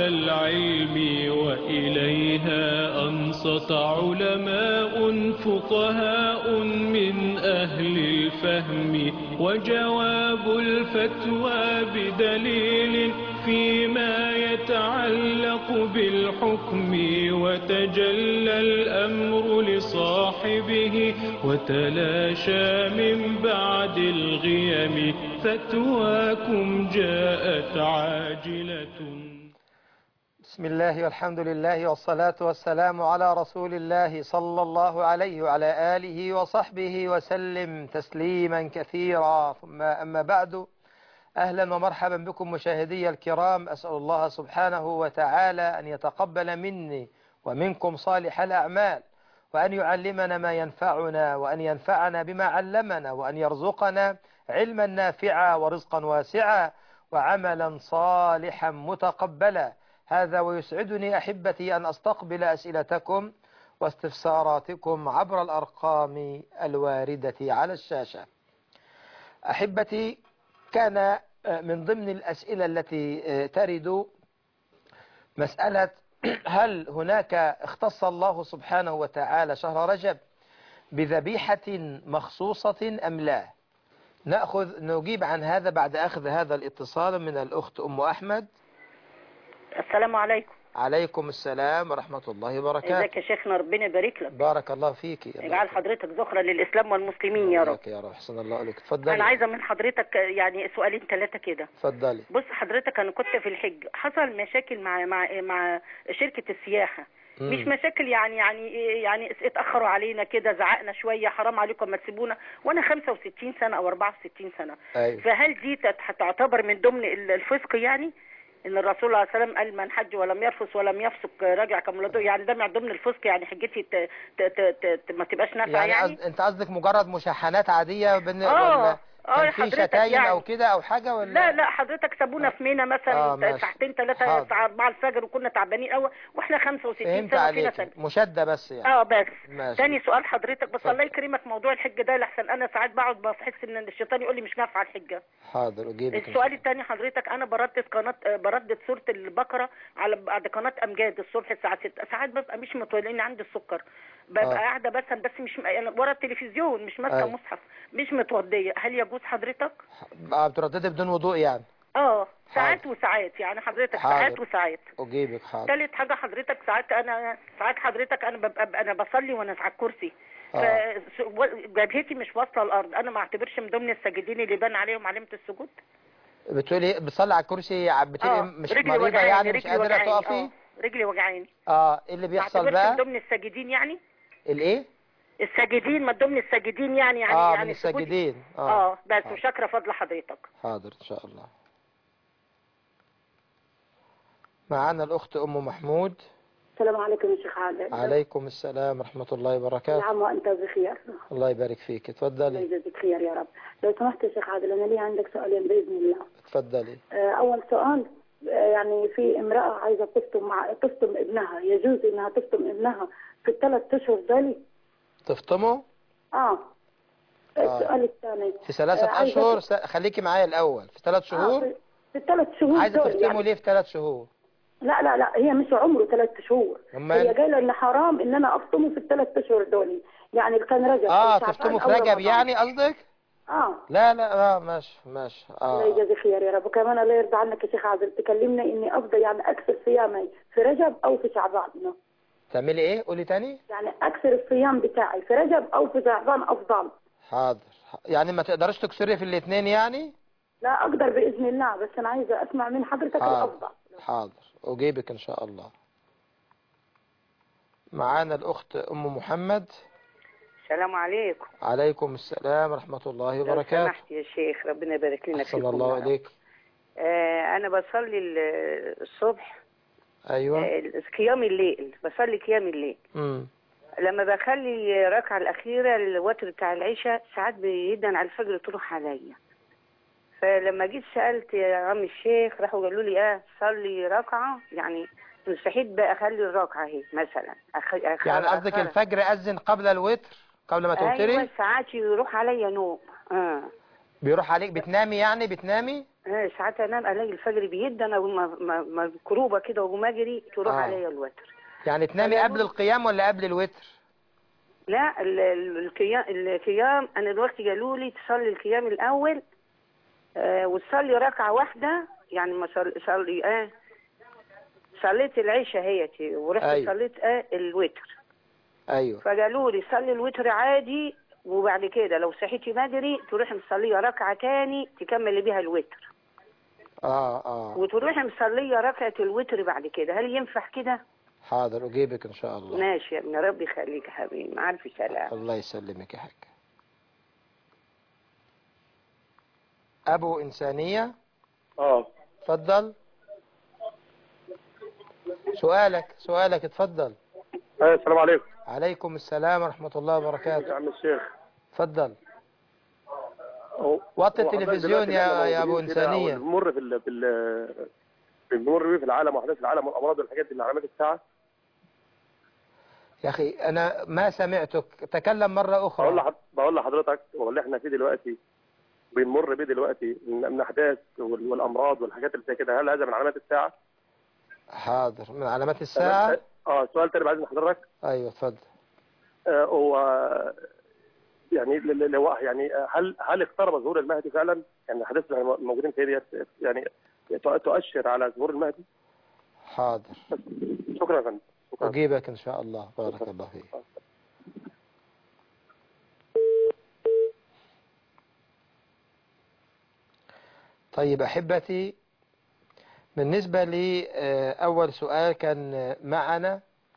العلم وإليها أنصت علماء فقهاء من أهل الفهم وجواب الفتوى بدليل فيما يتعلق بالحكم وتجلى الأمر لصاحبه وتلاشى من بعد الغيم فتواكم جاءت عاجلة بسم الله والحمد لله والصلاة والسلام على رسول الله صلى الله عليه وعلى آله وصحبه وسلم تسليما كثيرا ثم أما بعد أهلا ومرحبا بكم مشاهدي الكرام أسأل الله سبحانه وتعالى أن يتقبل مني ومنكم صالح الأعمال وأن يعلمنا ما ينفعنا وأن ينفعنا بما علمنا وأن يرزقنا علما نافعا ورزقا واسعا وعملا صالحا متقبلا هذا ويسعدني أحبتي أن أستقبل أسئلتكم واستفساراتكم عبر الأرقام الواردة على الشاشة أحبتي كان من ضمن الأسئلة التي ترد مسألة هل هناك اختص الله سبحانه وتعالى شهر رجب بذبيحة مخصوصة أم لا نأخذ نجيب عن هذا بعد أخذ هذا الاتصال من الأخت أم أحمد السلام عليكم عليكم السلام ورحمة الله وبركاته ازيك يا شيخنا ربنا يبارك لك بارك الله فيك يا اجعل حضرتك ذخرا للإسلام والمسلمين يا رب يا رب حسن الله لك اتفضلي انا عايزه من حضرتك يعني سؤالين ثلاثه كده اتفضلي بص حضرتك انا كنت في الحج حصل مشاكل مع مع مع شركه السياحه مم. مش مشاكل يعني يعني يعني اتاخروا علينا كده زعقنا شويه حرام عليكم ما تسيبونا وانا 65 سنه او 64 سنه أيوة. فهل دي تت- تعتبر من ضمن ال- الفسق يعني ان الرسول عليه السلام قال من حج ولم يرفث ولم يفسق راجع كمولده يعني ده من ضمن الفسق يعني حجتي ت... ت... ت... ت... ما تبقاش نافعه يعني, يعني, قصد- انت قصدك مجرد مشاحنات عادية بن... آه. ولا آه كان يا في حضرتك شتايم يعني. او كده او حاجة ولا لا لا حضرتك سابونا في مينا آه، مثلا ماشي. ساعتين ثلاثه حاضر. الساعه 4 الفجر وكنا تعبانين قوي واحنا 65 فهمت سنه وفينا عليك سنه مشدة بس يعني اه بس ماشي. تاني سؤال حضرتك بس اتفضل. الله يكرمك موضوع الحج ده لحسن انا ساعات بقعد بحس ان الشيطان يقول لي مش نافعه الحجه حاضر اجيبك إن شاء السؤال الله. الثاني حضرتك انا بردد قناه آه، بردد سوره البقره على بعد قناه امجاد الصبح الساعه 6 ساعات ببقى مش متولي لان عندي السكر ببقى آه. قاعده بس بس مش يعني ورا التلفزيون مش ماسكه أيوة. مصحف مش متوضيه هل يجوز حضرتك اه بترددي بدون وضوء يعني اه ساعات حاضر. وساعات يعني حضرتك حاضر. ساعات وساعات اجيبك حاضر ثالث حاجه حضرتك ساعات انا ساعات حضرتك انا ببقى انا بصلي وانا على الكرسي آه. ف- جبهتي مش واصله الارض انا ما اعتبرش من ضمن الساجدين اللي بان عليهم علامه السجود بتقولي بتصلي على الكرسي ع- بتبقي اه مش رجلي مريضة وجعاني يعني مش رجلي قادرة وجعاني. تقفي اه رجلي وجعاني اه ايه اللي ما بيحصل اعتبرش من بقى ضمن الساجدين يعني الايه الساجدين من ضمن الساجدين يعني يعني اه يعني من السجود- الساجدين اه بس حاضر. وشاكره فضل حضرتك حاضر ان شاء الله معانا الاخت ام محمود السلام عليكم يا شيخ عادل عليكم السلام ورحمة الله وبركاته نعم وانت بخير الله يبارك فيك الله اتفضلي يجزيك خير يا رب لو سمحت يا شيخ عادل انا لي عندك سؤالين باذن الله اتفضلي آه، اول سؤال آه، يعني في امراه عايزه تفطم مع تفطم ابنها يجوز انها تفطم ابنها في الثلاث اشهر دول تفطموا اه السؤال الثاني في ثلاثة آه، عايزة- أشهر س... خليكي معايا الأول في ثلاث آه، شهور في- في الثلاث شهور عايزة دول تفطموا يعني ليه في ثلاث شهور لا لا لا هي مش عمره ثلاث شهور أمال؟ هي قايله ان حرام ان انا افطمه في الثلاث اشهر دول يعني كان رجب اه أو شعبان تفطموا في أو رجب رمضان. يعني قصدك اه لا لا اه ماشي ماشي الله اه يجازي خير يا رب وكمان الله يرضى عنك يا شيخ عادل تكلمنا اني افضل يعني اكثر صيامي في رجب او في شعبان تعملي ايه قولي تاني يعني اكثر الصيام بتاعي في رجب او في شعبان افضل حاضر يعني ما تقدرش تكسري في الاثنين يعني لا اقدر باذن الله بس انا عايزه اسمع من حضرتك حاضر الافضل حاضر اجيبك ان شاء الله معانا الاخت ام محمد السلام عليكم عليكم السلام ورحمة الله لو وبركاته سمحت يا شيخ ربنا يبارك لنا أحسن فيكم الله يا رب. إليك آه انا بصلي ال- الصبح أيوة آه، قيام الليل بصلي قيام الليل امم لما بخلي الركعة الأخيرة الوتر بتاع العشاء ساعات بيدن على الفجر تروح عليا فلما جيت سألت يا عم الشيخ راحوا قالوا لي اه صلي ركعة يعني مستحيل بقى أخلي الركعة اهي مثلا أخ... أخ... يعني قصدك أخرها. الفجر أذن قبل الوتر قبل ما أيوة توتري ساعات يروح عليا نوم اه بيروح عليك بتنامي يعني بتنامي آه ساعات انام الاقي الفجر بيدن او ما- ما- ما- مكروبه كده واقوم اجري تروح آه. عليا الوتر يعني تنامي أنا قبل القيام ولا قبل الوتر لا ال- ال- القيام القيام انا دلوقتي قالوا لي تصلي القيام الاول آه وتصلي ركعه واحده يعني ما صل- صلي اه صليت العشاء هي ورحت أيوة. صليت اه الوتر ايوه فقالوا لي صلي الوتر عادي وبعد كده لو صحيتي بدري تروحي مصليه ركعه تاني تكملي بيها الوتر اه اه وتروحي مصليه ركعه الوتر بعد كده هل ينفع كده حاضر اجيبك ان شاء الله ماشي يا ابن ربي يخليك يا حبيبي مع الف سلامه الله يسلمك يا حاج ابو انسانيه اه اتفضل سؤالك سؤالك اتفضل آه، السلام عليكم عليكم السلام ورحمة الله يا وبركاته عم الشيخ اتفضل هو- وطي هو حضرتك التلفزيون دلوقتي يا إحنا يا ابو موجودين كده انسانية بنمر في ال في ال بنمر بيه في العالم واحداث العالم والامراض والحاجات دي من علامات الساعه يا اخي انا ما سمعتك تكلم مرة بقول اخرى لحض- بقول لحضرتك هو اللي احنا فيه دلوقتي بنمر بيه دلوقتي من من احداث وال- والامراض والحاجات اللي زي كده هل هذا من علامات الساعه؟ حاضر من علامات الساعة اه سؤال تاني بعد من حضرتك ايوه اتفضل آه، هو يعني ل- ل- هو يعني هل هل اقترب ظهور المهدي فعلا؟ يعني الاحداث اللي احنا موجودين فيها ديت يعني تؤ- تؤشر على ظهور المهدي؟ حاضر شكرا يا فندم شكرا اجيبك ان شاء الله بارك الله فيك طيب احبتي بالنسبة لي آه، اول سؤال كان آه، معنا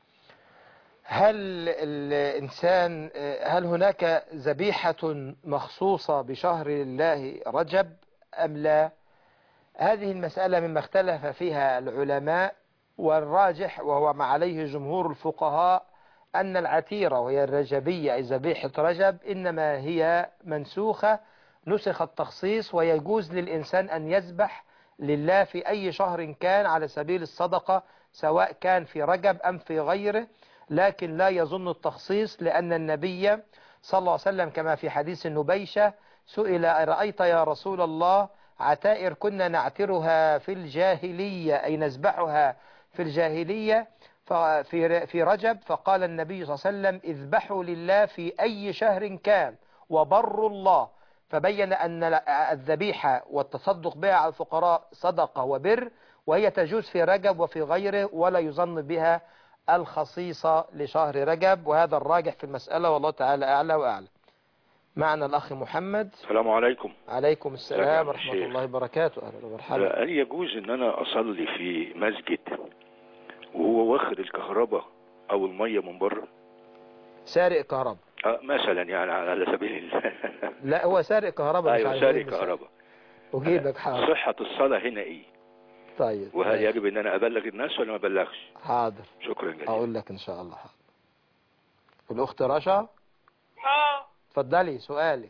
هل الإنسان هل هناك ذبيحة مخصوصة بشهر الله رجب أم لا هذه المسألة مما اختلف فيها العلماء والراجح وهو ما عليه جمهور الفقهاء أن العتيرة وهي الرجبية أي ذبيحة رجب إنما هي منسوخة نسخ التخصيص ويجوز للإنسان أن يذبح لله في أي شهر كان على سبيل الصدقة سواء كان في رجب أم في غيره لكن لا يظن التخصيص لأن النبي صلى الله عليه وسلم كما في حديث النبيشة سئل أرأيت يا رسول الله عتائر كنا نعترها في الجاهلية أي نذبحها في الجاهلية في في رجب فقال النبي صلى الله عليه وسلم اذبحوا لله في أي شهر كان وبروا الله فبين أن الذبيحة والتصدق بها على الفقراء صدقة وبر وهي تجوز في رجب وفي غيره ولا يظن بها الخصيصة لشهر رجب وهذا الراجح في المسألة والله تعالى أعلى وأعلى معنا الأخ محمد السلام عليكم عليكم السلام يا ورحمة شيخ. الله وبركاته أهلا ومرحبا هل يجوز ان انا اصلي في مسجد وهو واخد الكهرباء او المية من بره سارق كهرباء آه مثلا يعني على سبيل ال- لا هو سارق كهرباء مش ايوه عايز سارق أقول مثال. كهرباء أجيبك حاضر صحة الصلاة هنا ايه طيب وهل ماشي. يجب ان انا ابلغ الناس ولا ما ابلغش حاضر شكرا جزيلا أقول لك إن شاء الله حاضر الأخت رشا اه اتفضلي سؤالك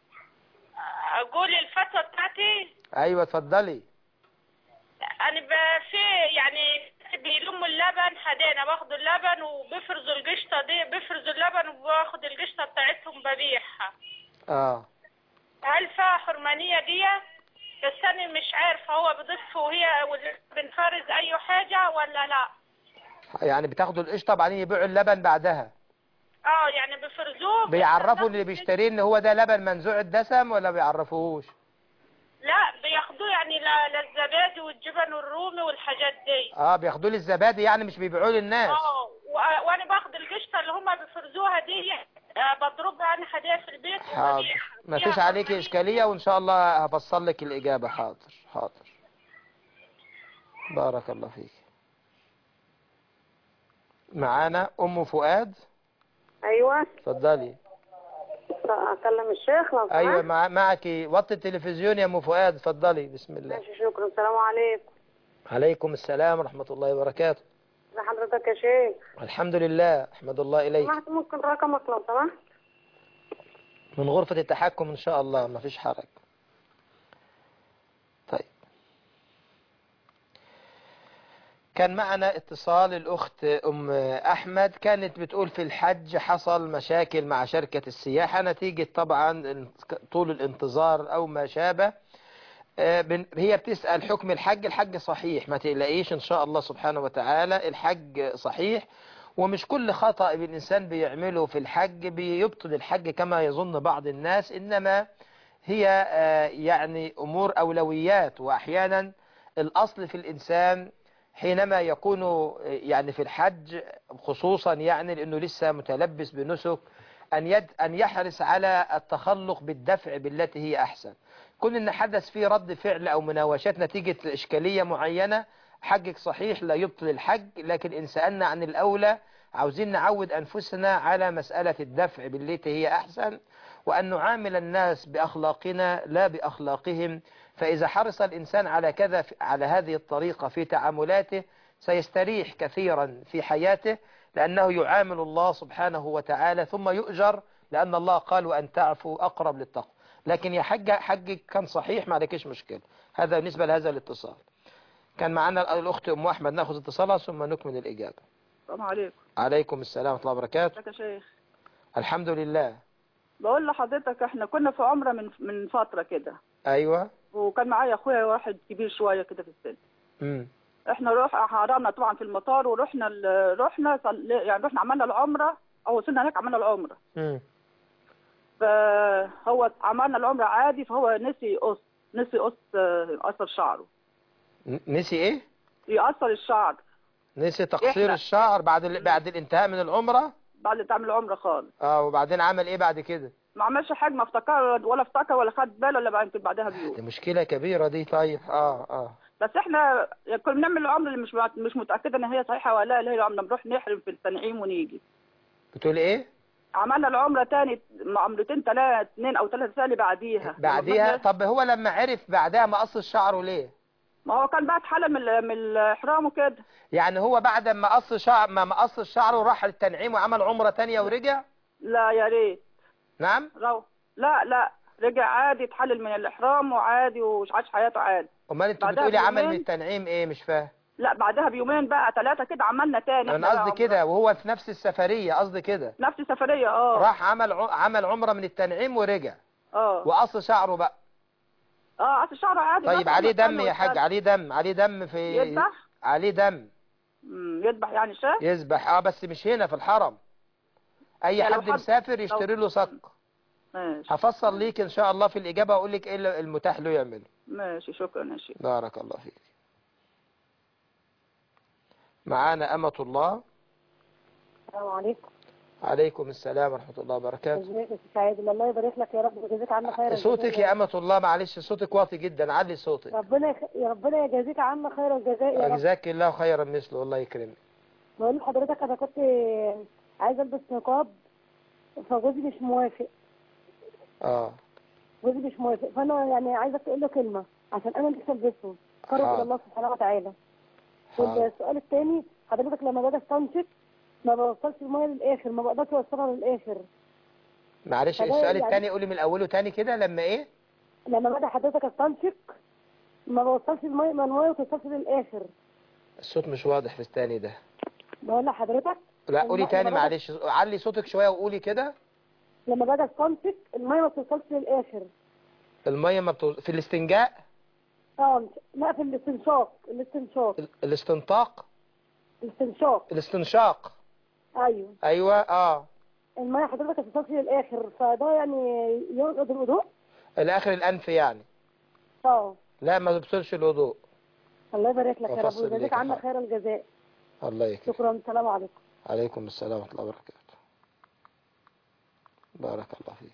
اقول الفتوى بتاعتي أيوة اتفضلي انا ب- في يعني بيلموا اللبن حدانا باخدوا اللبن وبيفرزوا القشطه دي بيفرزوا اللبن وباخد القشطه بتاعتهم ببيعها آه هل فيها حرمانيه دي بس انا مش عارفه هو بيضيف وهي بنفرز اي حاجه ولا لا يعني بتاخدوا القشطة بعدين يبيعوا اللبن بعدها اه يعني بيفرزوه بيعرفوا اللي بيشتريه ان هو ده لبن منزوع الدسم ولا بيعرفوهوش لا بياخدوه يعني ل- للزبادي والجبن الرومي والحاجات دي اه بياخدوا لي الزبادي يعني مش بيبيعوه للناس اه و- وانا باخد القشطه اللي هم بيفرزوها دي آه، بضربها انا هديها في البيت حاضر وببيعها. ما فيها فيش عليك حرمانية. اشكالية وان شاء الله هفصل لك الاجابة حاضر حاضر بارك الله فيك معانا ام فؤاد ايوه اتفضلي اكلم الشيخ لو ايوه سمحت. مع معك وطي التلفزيون يا ام فؤاد اتفضلي بسم الله ماشي شكرا السلام عليكم عليكم السلام ورحمة الله وبركاته ازي حضرتك يا شيخ الحمد لله احمد الله اليك سمحت ممكن رقمك لو سمحت من غرفة التحكم إن شاء الله ما فيش حرج طيب كان معنا اتصال الأخت أم أحمد كانت بتقول في الحج حصل مشاكل مع شركة السياحة نتيجة طبعا طول الانتظار أو ما شابه آه، بن- هي بتسأل حكم الحج الحج صحيح ما تقلقيش إن شاء الله سبحانه وتعالى الحج صحيح ومش كل خطأ الإنسان بيعمله في الحج بيبطل الحج كما يظن بعض الناس إنما هي آه، يعني أمور أولويات وأحيانا الأصل في الإنسان حينما يكون آه، يعني في الحج خصوصا يعني لأنه لسه متلبس بنسك أن يد أن يحرص على التخلق بالدفع بالتي هي أحسن كل إن حدث فيه رد فعل أو مناوشات نتيجة إشكالية معينة حجك صحيح لا يبطل الحج لكن إن سألنا عن الأولى عاوزين نعود أنفسنا على مسألة الدفع بالتي هي أحسن وأن نعامل الناس بأخلاقنا لا بأخلاقهم فإذا حرص الإنسان على كذا على هذه الطريقة في تعاملاته سيستريح كثيرا في حياته لأنه يعامل الله سبحانه وتعالى ثم يؤجر لأن الله قال وأن تعفوا أقرب للتقوى لكن يا حج حجك كان صحيح ما عليكش مشكلة هذا بالنسبة لهذا الاتصال كان معنا الأخت أم أحمد نأخذ اتصالها ثم نكمل الإجابة السلام عليكم عليكم السلام ورحمة الله وبركاته ازيك يا شيخ الحمد لله بقول لحضرتك احنا كنا في عمره من من فتره كده أيوة وكان معايا اخويا واحد كبير شويه كده في السن مم. احنا روح حرمنا طبعا في المطار ورحنا ال... رحنا صل... يعني رحنا عملنا العمره او وصلنا هناك عملنا العمره مم. فهو عملنا العمره عادي فهو نسي قص نسي قص آه، قصر شعره ن- نسي إيه؟ يقصر الشعر نسي تقصير إحنا- الشعر بعد ال... بعد الانتهاء من العمرة بعد ما تعمل العمره خالص اه وبعدين عمل ايه بعد كده ما عملش حاجه ما افتكر ولا افتكر ولا خد باله الا بعد بعدها بيوم دي مشكلة كبيرة دي طيب اه اه بس احنا كنا بنعمل العمره اللي مش مش متاكده ان هي صحيحه ولا لا اللي هي العمره بنروح نحرم في التنعيم ونيجي بتقول ايه عملنا العمره تاني عمرتين ثلاث اثنين او ثلاث سنين بعديها بعديها طب هو لما عرف بعدها ما قص شعره ليه ما هو كان بعد حاله من ال- من الاحرام وكده يعني هو بعد ما قص شعر ما ما قص شعره راح التنعيم وعمل عمرة تانية ورجع لا يا ريت نعم رو لا لا رجع عادي اتحلل من الاحرام وعادي وعاش حياته عادي امال انت بعدها بتقولي عمل من بيومين- التنعيم ايه مش فاهم لا بعدها بيومين بقى ثلاثه كده عملنا تاني انا إحنا بقى قصدي عمرة. كده وهو في نفس السفرية قصدي كده نفس السفريه اه راح عمل ع- عمل عمرة من التنعيم ورجع اه وقص شعره بقى اه اصل شعره عادي طيب بقى عليه مكانه دم يا حاج والسد. عليه دم عليه دم في يذبح عليه دم مم، يذبح يعني شاه يذبح اه بس مش هنا في الحرم اي يعني لو حد حد- مسافر يشتري له صك ماشي هفصل ليك ان شاء الله في الاجابه واقول لك ايه اللي المتاح له يعمله ماشي شكرا يا شيخ بارك الله فيك معانا أمة الله السلام عليكم عليكم السلام ورحمة الله وبركاته ازيك يا استاذ عادل الله يبارك لك يا رب ويجازيك عنا خير صوتك يا أمة الله معلش صوتك واطي جدا علي صوتك ربنا يخ... يا ربنا يجازيك عنا خير الجزاء يا رب جزاك الله خيرا مثله الله يكرمك بقول لحضرتك انا كنت عايزه البس نقاب فجوزي مش موافق اه جوزي مش موافق فانا يعني عايزه تقول له كلمه عشان انا نفسي البسه قرب حاضر. الى الله سبحانه وتعالى حاضر. والسؤال الثاني حضرتك لما باجي استنشق ما بوصلش الميه للاخر ما بقدرش اوصلها للاخر معلش فده السؤال يعني- الثاني قولي من أوله تاني كده لما إيه لما باجي حضرتك استنشق ما بوصلش الميه ما الميه ما توصلش للاخر الصوت مش واضح في الثاني ده بقول لحضرتك لا قولي لما- تاني لما باجي- معلش علي صوتك شوية وقولي كده لما باجي استنشق الميه ما بتوصلش للاخر المية ما بتو... في الاستنجاء اه مش- لا في الاستنشاق الاستنشاق ال- الاستنطاق الاستنشاق الاستنشاق ايوه أيوة اه الميه حضرتك ما بتوصلش للاخر فده يعني ينقض الوضوء الآخر الأنف يعني اه لا ما تبصرش الوضوء الله يبارك لك يا رب وفصل ليك ويجازيك يا عنا حاج. خير الجزاء الله يكرمك شكرا السلام عليكم عليكم السلام ورحمة الله وبركاته بارك الله فيك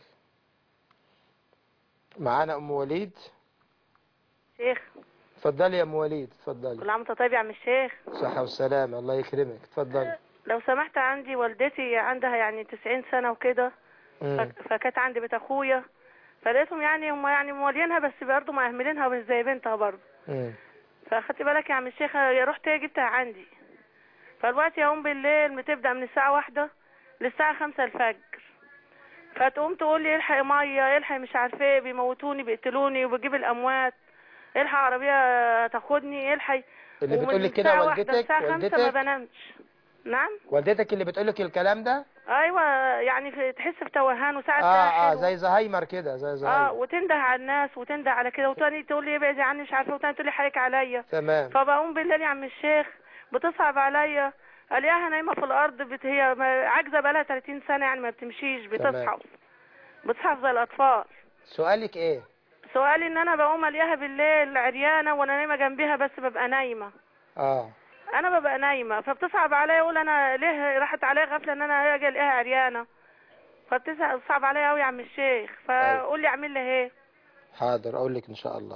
معانا أم وليد شيخ اتفضلي يا أم وليد اتفضلي كل عام وانت طيب يا عم الشيخ صحة والسلامة الله يكرمك اتفضلي لو سمحت عندي والدتي عندها يعني 90 سنة وكده مم. ف- فكانت عند بيت اخويا فلقيتهم يعني هم يعني مولينها بس برضه مأهملينها مش زي بنتها برضه مم. فاخدت بالك يا عم الشيخ رحت جبتها عندي فالوقت يوم بالليل بتبدأ من الساعة واحدة للساعة خمسة الفجر فتقوم تقول لي الحق مية الحق مش عارفة ايه بيموتوني بيقتلوني وبجيب الأموات الحق عربية تاخدني الحق اللي ومن بتقول لك كده الساعة واحدة والدتك للساعة خمسة ما والدتك بنامش نعم والدتك اللي بتقولك الكلام ده ايوه يعني في تحس بتوهان وساعات اه اه حلو. زي زهايمر كده زي اه زهايمر وتنده على الناس وتنده على كده وتاني تقول لي ابعدي عني مش عارفه وتاني تقول لي حقك عليا تمام فبقوم بالليل يا عم الشيخ بتصعب عليا الاقيها نايمه في الارض بت... هي ما- عاجزه بقالها 30 سنه يعني ما بتمشيش تمام. بتصحى بتصحى زي الاطفال سؤالك ايه سؤالي ان انا بقوم الاقيها بالليل عريانه وانا نايمه جنبها بس ببقى نايمه اه انا ببقى نايمه فبتصعب عليا اقول انا ليه راحت عليا غفله ان انا اجي الاقيها عريانه فبتصعب عليا قوي يا عم الشيخ فقول لي اعمل لها ايه حاضر اقول لك ان شاء الله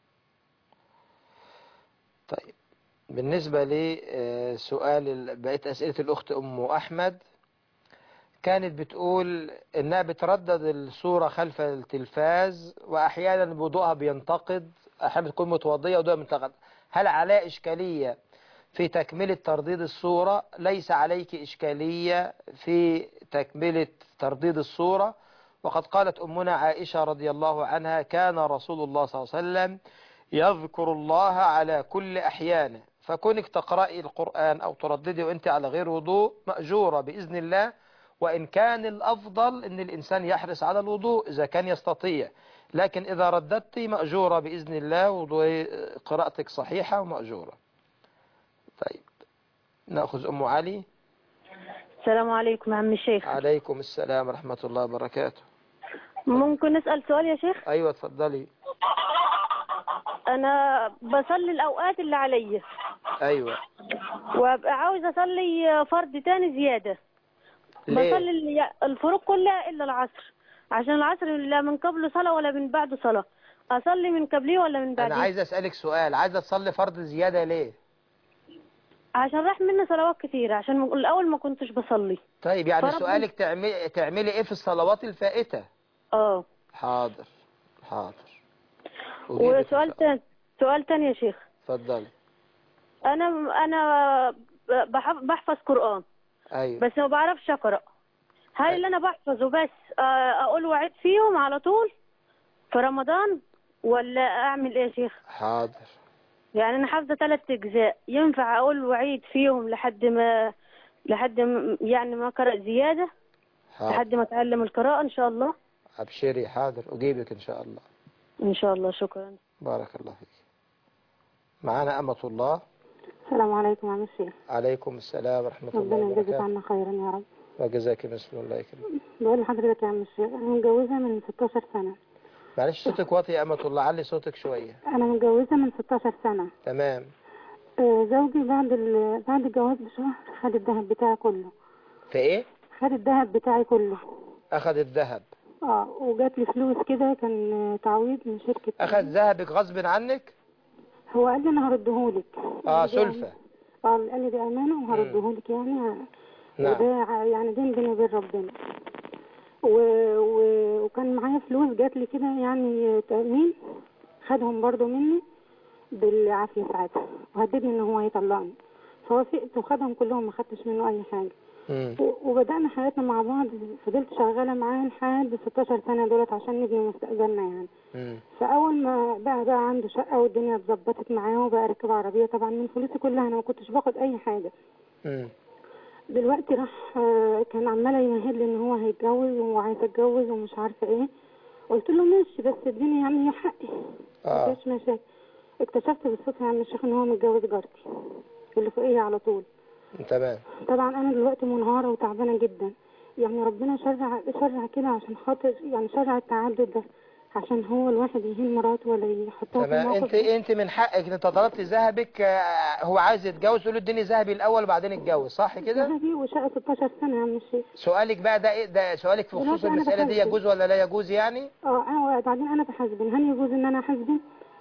طيب بالنسبة لسؤال بقيت أسئلة الأخت أم أحمد كانت بتقول إنها بتردد الصورة خلف التلفاز وأحيانا وضوءها بينتقد أحيانا بتكون متوضية وضوءها بينتقد هل عليها إشكالية في تكملة ترديد الصورة ليس عليك إشكالية في تكملة ترديد الصورة وقد قالت أمنا عائشة رضي الله عنها كان رسول الله صلى الله عليه وسلم يذكر الله على كل أحيانه فكونك تقرأي القرآن أو ترددي وأنت على غير وضوء مأجورة بإذن الله وإن كان الأفضل أن الإنسان يحرص على الوضوء إذا كان يستطيع لكن إذا رددت مأجورة بإذن الله وقراءتك صحيحة ومأجورة طيب نأخذ أم علي السلام عليكم يا عم الشيخ عليكم السلام ورحمة الله وبركاته ممكن نسأل سؤال يا شيخ أيوة اتفضلي أنا بصلي الأوقات اللي عليا أيوة وأبقى عاوز أصلي فرض تاني زيادة ليه؟ بصلي ال- الفروض كلها إلا العصر عشان العصر لا من قبله صلاة ولا من بعده صلاة أصلي من قبليه ولا من أنا بعديه عايز أسألك سؤال عايزة تصلي فرض زيادة ليه عشان راح مني صلوات كتير عشان من- الأول ما كنتش بصلي طيب يعني فربنا- سؤالك تعملي تعملي ايه في الصلوات الفائتة اه حاضر حاضر أجيبك إن وسؤال شاء تاني سؤال تاني يا شيخ الله. اتفضلي أنا أنا بحف- بحفظ قرآن ايوه بس ما بعرفش أقرأ هل اللي أنا بحفظه بس آه، أقول وعيد فيهم على طول في رمضان ولا أعمل إيه يا شيخ؟ حاضر يعني أنا حافظة ثلاث أجزاء ينفع أقول وعيد فيهم لحد ما لحد ما يعني ما أقرأ زيادة حاضر لحد ما أتعلم القراءة إن شاء الله ابشري حاضر اجيبك ان شاء الله إن شاء الله شكرا بارك الله فيك معانا أمة الله السلام عليكم يا عم الشيخ عليكم السلام ورحمة الله ربنا يجزيك وبركاته عنا خيرا يا رب وجزاك مثل الله يكرمك بقول لحضرتك يا عم الشيخ انا متجوزه من 16 سنه معلش صوتك واطي يا أمة الله علي صوتك شوية انا متجوزه من 16 سنه تمام آه، زوجي بعد ال... بعد الجواز بشهر خد الذهب بتاعي كله في ايه خد الذهب بتاعي كله أخذ الذهب اه وجات لي فلوس كده كان آه، تعويض من شركه أخذ ذهبك غصب عنك هو قال لي انا هردهولك اه دي سلفة أم- اه قال لي دي امانه وهردهولك يعني نعم وده ع- يعني دين بيني وبين ربنا و... و... وكان معايا فلوس جات لي كده يعني تأمين خدهم برضو مني بالعافية ساعتها وهددني ان هو يطلقني فوافقت وخدهم كلهم ما خدتش منه اي حاجة مم. و- وبدأنا حياتنا مع بعض فضلت شغالة معاه لحد 16 سنة دولت عشان نبني مستقبلنا يعني مم. فأول ما بقى بقى عنده شقة والدنيا اتظبطت معاه وبقى راكب عربية طبعا من فلوسي كلها أنا ما كنتش باخد أي حاجة مم. دلوقتي راح آه، كان عمال يمهد لي ان هو هيتجوز وعايز اتجوز ومش عارفه ايه قلت له ماشي بس اديني يعني يا حقي آه. مفيش مشاكل اكتشفت بالصدفه يا عم الشيخ ان هو متجوز جارتي اللي فوقيه على طول تمام طبعا انا دلوقتي منهاره وتعبانه جدا يعني ربنا شرع شرع كده عشان خاطر يعني شرع التعدد ده عشان هو الواحد يهين مراته ولا يحطها في تمام موقف انت انت من حقك ان انت طلبت ذهبك آه، هو عايز يتجوز تقول له اديني ذهبي الاول وبعدين اتجوز صح كده ذهبي وشقه 16 سنه يا عم الشيخ سؤالك بقى ده ايه ده سؤالك في خصوص دلوقتي أنا المسألة دي بحاسب. يجوز ولا لا يجوز يعني اه انا وبعدين انا بحاسبن هل يجوز ان انا احاسبن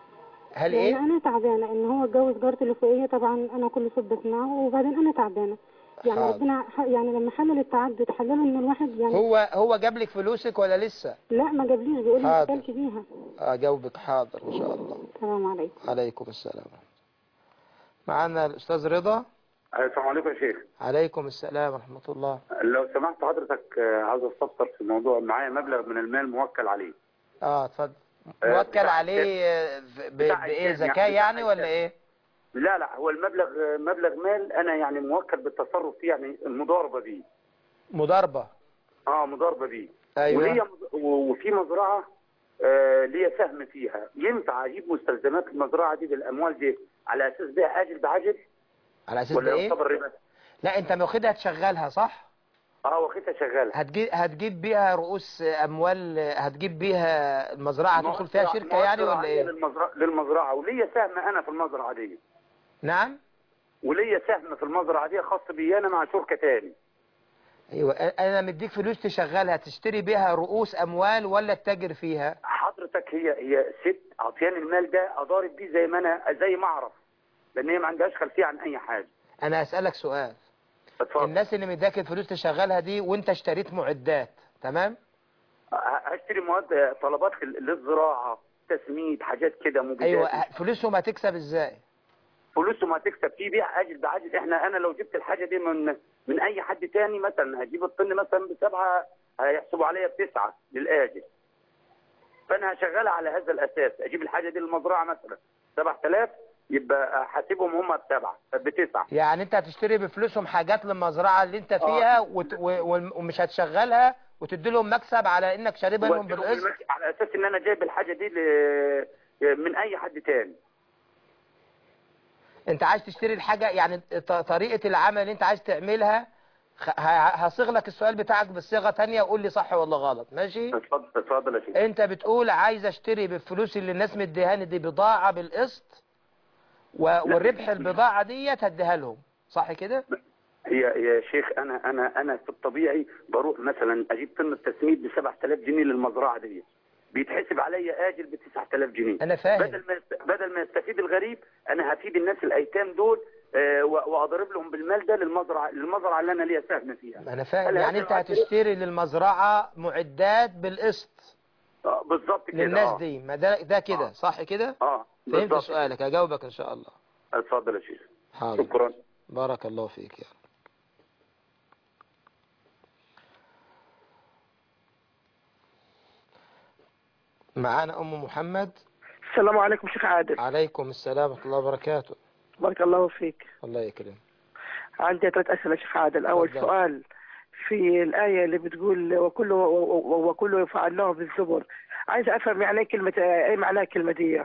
هل لان ايه انا تعبانه ان هو اتجوز جارتي اللي فوقيه طبعا انا كل صوت بسمعه وبعدين انا تعبانه يعني حاضر. ربنا ح- يعني لما حلل التعدد حلله ان الواحد يعني هو هو جاب لك فلوسك ولا لسه لا ما جابليش بيقول لي ما حاضر. تسالش بيها اجاوبك حاضر ان شاء الله السلام عليكم عليكم السلام معانا الاستاذ رضا السلام عليكم يا شيخ عليكم السلام ورحمة الله لو سمحت حضرتك آه، عاوز استفسر في موضوع معايا مبلغ من المال موكل عليه اه اتفضل آه، موكل بتاع عليه آه، ب- بتاع بايه إنسان زكاة يعني، يعني بتاع ولا ايه لا لا هو المبلغ مبلغ مال انا يعني موكل بالتصرف فيه يعني المضاربه بيه مضاربة اه مضاربه بيه أيوة. وليا مز- و- وفي مزرعه آه ليا سهم فيها ينفع اجيب مستلزمات المزرعه دي بالاموال دي على اساس بيع اجل بعجل على اساس ولا ده ايه يعتبر ربا؟ لا انت واخدها تشغلها صح اه واخدها شغاله هتجيب هتجيب بيها رؤوس اموال هتجيب بيها المزرعه هتدخل فيها مؤثرة- شركه يعني مؤثرة ولا ايه للمزرعه للمزرعه وليا سهم انا في المزرعه دي نعم وليا سهم في المزرعه دي خاص بي انا مع شركه تاني ايوه انا مديك فلوس تشغلها تشتري بيها رؤوس اموال ولا تتاجر فيها حضرتك هي هي ست عطياني المال ده اضارب بيه زي ما انا زي ما اعرف لان هي ما عندهاش خلفيه عن اي حاجه انا اسالك سؤال اتفضل الناس اللي مداك الفلوس تشغلها دي وانت اشتريت معدات تمام هشتري مواد طلبات لل- للزراعه تسميد حاجات كده مبيدات ايوه فلوسهم هتكسب ازاي فلوسهم هتكسب فيه بيع اجل بعجل احنا انا لو جبت الحاجه دي من من اي حد تاني مثلا هجيب الطن مثلا بسبعه هيحسبوا عليا بتسعه للاجل فانا هشغلها على هذا الاساس اجيب الحاجه دي للمزرعه مثلا 7000 يبقى حاسبهم هم بسبعه بتسعه يعني انت هتشتري بفلوسهم حاجات للمزرعه اللي انت فيها وت... و... و- ومش هتشغلها وتدي لهم مكسب على انك شاربها لهم وأديلهم بالقسط المك- على اساس ان انا جايب الحاجه دي ل... من اي حد تاني انت عايز تشتري الحاجه يعني ط- طريقه العمل اللي انت عايز تعملها خ- ه- هصيغ لك السؤال بتاعك بصيغه تانية وقول لي صح ولا غلط ماشي اتفضل اتفضل يا شيخ انت بتقول عايز اشتري بالفلوس اللي الناس مديهاني دي بضاعه بالقسط و... والربح البضاعه ديت هديها لهم صح كده يا يا شيخ انا انا انا في الطبيعي بروح مثلا اجيب طن التسميد ب 7000 جنيه للمزرعه دي بيتحسب عليا اجل ب 9000 جنيه انا فاهم بدل ما يست- بدل ما يستفيد الغريب انا هفيد الناس الايتام دول آه، و- واضرب لهم بالمال ده للمزرعه للمزرعه اللي انا ليا سهم فيها انا فاهم هل يعني هذا انت العقد- هتشتري للمزرعه معدات بالقسط آه، بالظبط كده للناس آه. دي ما ده ده كده صح كده اه فهمت بالظبط سؤالك هجاوبك ان شاء الله اتفضل يا شيخ حاضر شكرا بارك الله فيك يا رب معانا ام محمد السلام عليكم شيخ عادل عليكم السلام ورحمه الله وبركاته بارك الله فيك الله يكرم عندي ثلاث أسئلة شيخ عادل أول تفضل. سؤال في الآية اللي بتقول وكله وكله فعلناه بالزبر عايز أفهم يعني إيه كلمة إيه معناها الكلمة دي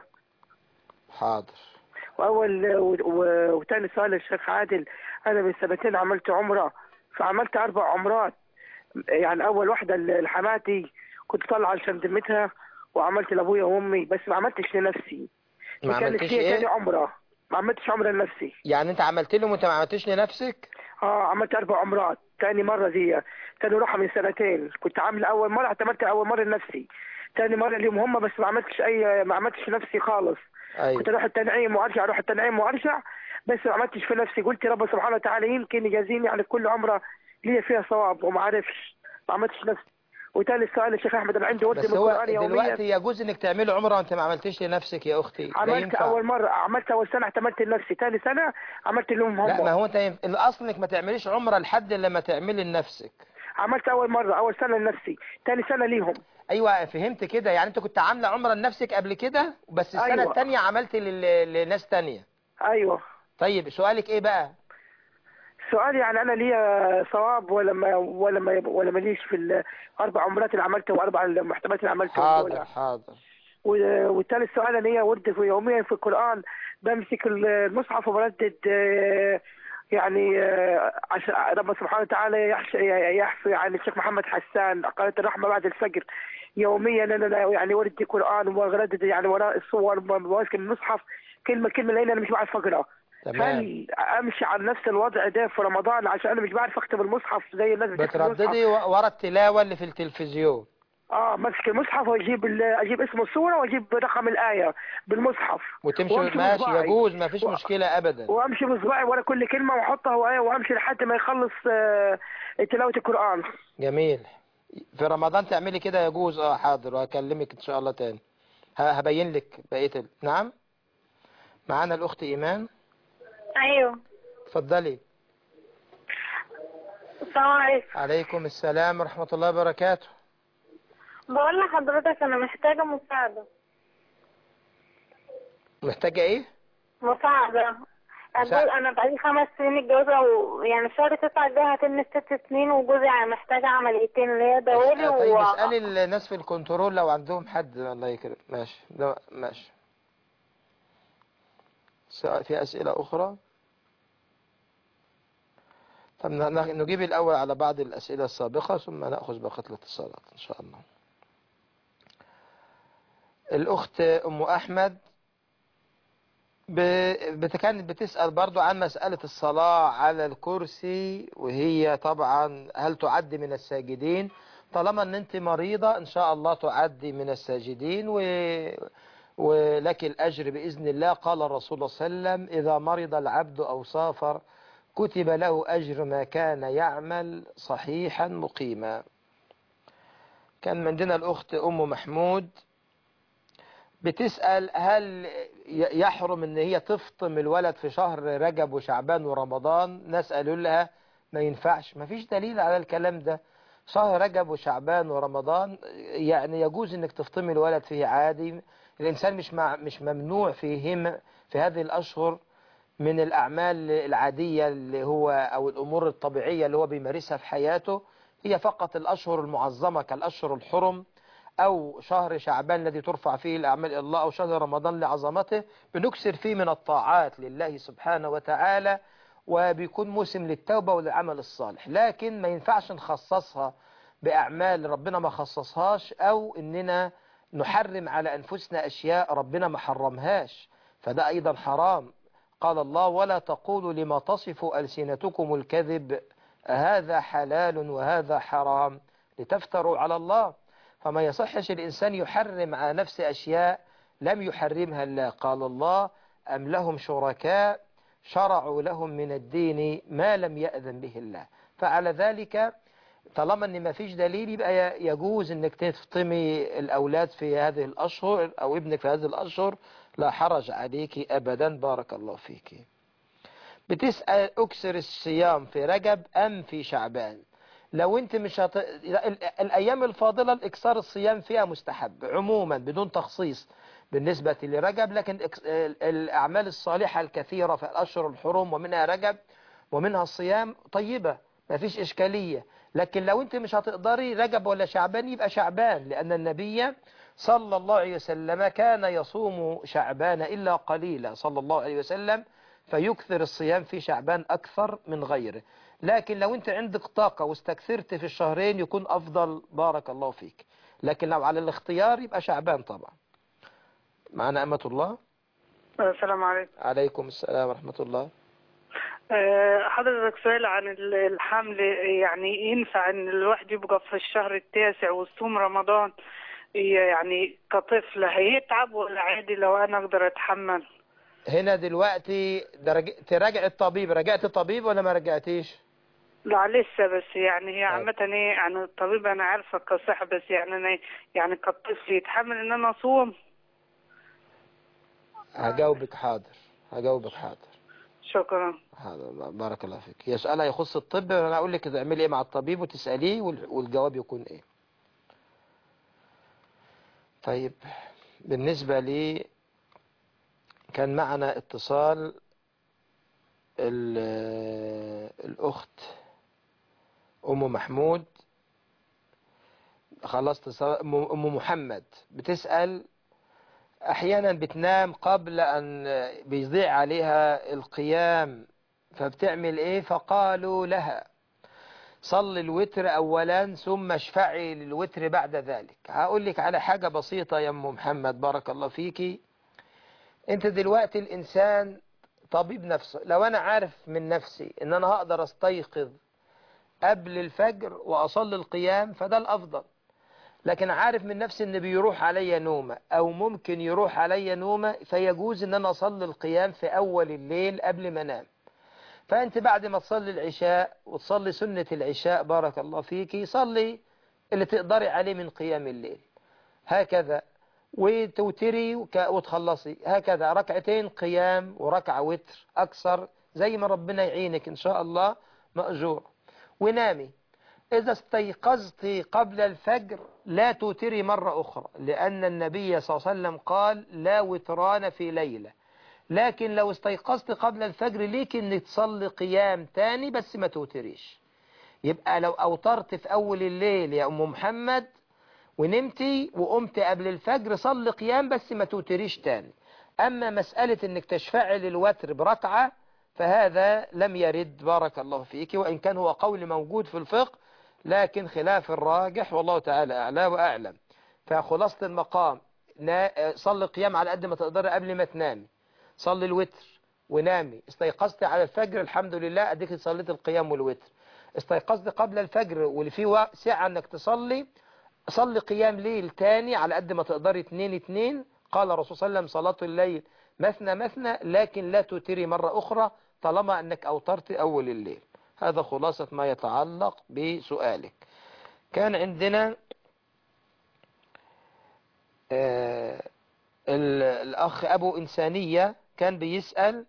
حاضر وأول و- و- وتاني سؤال الشيخ عادل أنا من سنتين عملت عمرة فعملت أربع عمرات يعني أول واحدة لحماتي كنت طالعة عشان ذمتها وعملت لأبويا وأمي بس ما عملتش لنفسي ما كانت عملتش هي ايه تاني عمرة ما عملتش عمرة لنفسي يعني انت عملت لهم وانت ما عملتش لنفسك اه عملت اربع عمرات تاني مرة دي تاني روحة من سنتين كنت عامل اول مرة اعتمدت اول مرة لنفسي تاني مرة ليهم هم بس ما عملتش اي ما عملتش نفسي خالص ايوه كنت اروح التنعيم وارجع اروح التنعيم وارجع بس ما عملتش في نفسي قلت رب سبحانه وتعالى يمكن يجازيني على كل عمرة ليا فيها صواب وما عرفش ما عملتش نفسي وتاني السؤال يا شيخ احمد انا عندي ورد بس من هو القران يوميا دلوقتي يجوز انك تعملي عمره وانت ما عملتش لنفسك يا اختي لا عملت ينفع اول مرة عملت اول سنة اعتمدت لنفسي تاني سنة عملت لهم هم لا ما هو انت ينف... الاصل انك ما تعمليش عمره لحد لما تعملي لنفسك عملت اول مرة اول سنة لنفسي تاني سنة ليهم ايوه فهمت كده يعني انت كنت عامله عمره لنفسك قبل كده بس السنه أيوة. الثانيه عملت لل... لناس تانية ايوه طيب سؤالك ايه بقى سؤال يعني انا ليا صواب ولا ما ولا ما ولا ماليش في الاربع عمرات اللي عملتها واربع المحتملات اللي عملتها حاضر حاضر و- والثالث سؤال انا ليا ورد في يوميا في القران بمسك المصحف وبردد آه، يعني آه، عشان رب سبحانه وتعالى يحش- يحفي عن الشيخ محمد حسان قناه الرحمه بعد الفجر يوميا انا يعني ورد قران وبردد يعني وراء الصور وماسك المصحف كلمه كلمه لان انا مش بعرف اقرا تمام هل امشي على نفس الوضع ده في رمضان عشان انا مش بعرف اختم المصحف زي الناس بتختم المصحف؟ بترددي و- ورا التلاوه اللي في التلفزيون اه ماسك المصحف واجيب ال- اجيب اسم السوره واجيب رقم الايه بالمصحف وتمشي وأمشي ماشي بصباعي. يجوز ما فيش و- مشكله ابدا وامشي بصباعي ورا كل كلمه واحطها وآية وامشي لحد ما يخلص آه، تلاوه القران جميل في رمضان تعملي كده يجوز اه حاضر وهكلمك ان شاء الله تاني ه- هبين لك بقيه ال... نعم معانا الاخت ايمان ايوه اتفضلي السلام عليكم عليكم السلام ورحمه الله وبركاته بقول لحضرتك انا محتاجه مساعده محتاجه ايه مساعده أجوز أنا بقالي خمس سنين متجوزة ويعني في شهر تسعة الجاي هتم ست سنين وجوزي محتاجة عمليتين اللي هي دوالي طيب و اسألي الناس في الكنترول لو عندهم حد الله يكرم ماشي لا ماشي س- في أسئلة أخرى طب ن- ن- نجيب الأول على بعض الأسئلة السابقة ثم نأخذ بقية الاتصالات إن شاء الله الأخت أم أحمد ب- بت- كانت بتسأل برضو عن مسألة الصلاة على الكرسي وهي طبعا هل تعد من الساجدين طالما ان انت مريضة ان شاء الله تعد من الساجدين و... ولك الأجر بإذن الله قال الرسول صلى الله عليه وسلم إذا مرض العبد أو سافر كتب له أجر ما كان يعمل صحيحا مقيما كان من عندنا الأخت أم محمود بتسأل هل ي- يحرم ان هي تفطم الولد في شهر رجب وشعبان ورمضان نسأل لها ما ينفعش ما فيش دليل على الكلام ده شهر رجب وشعبان ورمضان يعني يجوز انك تفطمي الولد فيه عادي الانسان مش مع مش ممنوع فيهم في هذه الاشهر من الاعمال العادية اللي هو او الامور الطبيعية اللي هو بيمارسها في حياته هي فقط الاشهر المعظمة كالاشهر الحرم أو شهر شعبان الذي ترفع فيه الأعمال إلى الله أو شهر رمضان لعظمته بنكسر فيه من الطاعات لله سبحانه وتعالى وبيكون موسم للتوبة وللعمل الصالح لكن ما ينفعش نخصصها بأعمال ربنا ما خصصهاش أو إننا نحرم على أنفسنا أشياء ربنا ما حرمهاش فده أيضا حرام قال الله ولا تقولوا لما تصف ألسنتكم الكذب هذا حلال وهذا حرام لتفتروا على الله فما يصحش الإنسان يحرم على نفسه أشياء لم يحرمها الله قال الله أم لهم شركاء شرعوا لهم من الدين ما لم يأذن به الله فعلى ذلك طالما ان ما فيش دليل يبقى يجوز انك تفطمي الاولاد في هذه الاشهر او ابنك في هذه الاشهر لا حرج عليك ابدا بارك الله فيك بتسأل اكسر الصيام في رجب ام في شعبان لو انت مش هت... ال- الايام الفاضله الاكثار الصيام فيها مستحب عموما بدون تخصيص بالنسبه لرجب لكن إكس- ال- الاعمال الصالحه الكثيره في الاشهر الحرم ومنها رجب ومنها الصيام طيبه ما فيش اشكاليه لكن لو انت مش هتقدري رجب ولا شعبان يبقى شعبان لان النبي صلى الله عليه وسلم كان يصوم شعبان الا قليلا صلى الله عليه وسلم فيكثر الصيام في شعبان اكثر من غيره لكن لو انت عندك طاقة واستكثرت في الشهرين يكون افضل بارك الله فيك لكن لو على الاختيار يبقى شعبان طبعا معنا أمة الله السلام عليكم عليكم السلام ورحمة الله آه، حضرتك سؤال عن ال- الحمل يعني ينفع ان الواحد يبقى في الشهر التاسع وصوم رمضان يعني كطفل هيتعب ولا عادي لو انا اقدر اتحمل هنا دلوقتي درج... تراجع الطبيب رجعت الطبيب ولا ما رجعتيش لا لسه بس يعني هي عامة ايه يعني الطبيب انا عارفة كصحة بس يعني انا يعني كطفل يتحمل ان انا اصوم هجاوبك حاضر هجاوبك حاضر شكرا حاضر بارك الله فيك هي سؤالها يخص الطب انا اقول لك تعملي ايه مع الطبيب وتساليه وال- والجواب يكون ايه طيب بالنسبه لي كان معنا اتصال ال- الاخت ام محمود خلاص اتصال- ام أم محمد بتسال احيانا بتنام قبل ان بيضيع عليها القيام فبتعمل ايه فقالوا لها صل الوتر اولا ثم اشفعي للوتر بعد ذلك هقول لك على حاجة بسيطة يا ام محمد بارك الله فيكي انت دلوقتي الانسان طبيب نفسه لو انا عارف من نفسي ان انا هقدر استيقظ قبل الفجر واصلي القيام فده الافضل لكن عارف من نفسي ان بيروح عليا نومة او ممكن يروح عليا نومة فيجوز ان انا اصلي القيام في اول الليل قبل ما انام فانت بعد ما تصلي العشاء وتصلي سنة العشاء بارك الله فيكي صلي اللي تقدري عليه من قيام الليل هكذا وتوتري وك- وتخلصي هكذا ركعتين قيام وركعة وتر أكثر زي ما ربنا يعينك إن شاء الله مأجور ونامي إذا استيقظت قبل الفجر لا توتري مرة أخرى لأن النبي صلى الله عليه وسلم قال لا وتران في ليلة لكن لو استيقظت قبل الفجر ليك انك تصلي قيام تاني بس ما توتريش يبقى لو اوترت في اول الليل يا ام محمد ونمتي وقمت قبل الفجر صلي قيام بس ما توتريش تاني اما مسألة انك تشفعل الوتر بركعة فهذا لم يرد بارك الله فيك وان كان هو قول موجود في الفقه لكن خلاف الراجح والله تعالى اعلى واعلم فخلاصة المقام نا- صلي قيام على قد ما تقدر قبل ما تنامي صلي الوتر ونامي استيقظت على الفجر الحمد لله اديك صليت القيام والوتر استيقظت قبل الفجر واللي فيه وقت ساعة انك تصلي صلي قيام ليل تاني على قد ما تقدري اتنين اتنين قال الرسول صلى الله عليه وسلم صلاة الليل مثنى مثنى لكن لا تتري مرة أخرى طالما أنك أوترت أول الليل هذا خلاصة ما يتعلق بسؤالك كان عندنا آه ال- الأخ أبو إنسانية كان بيسأل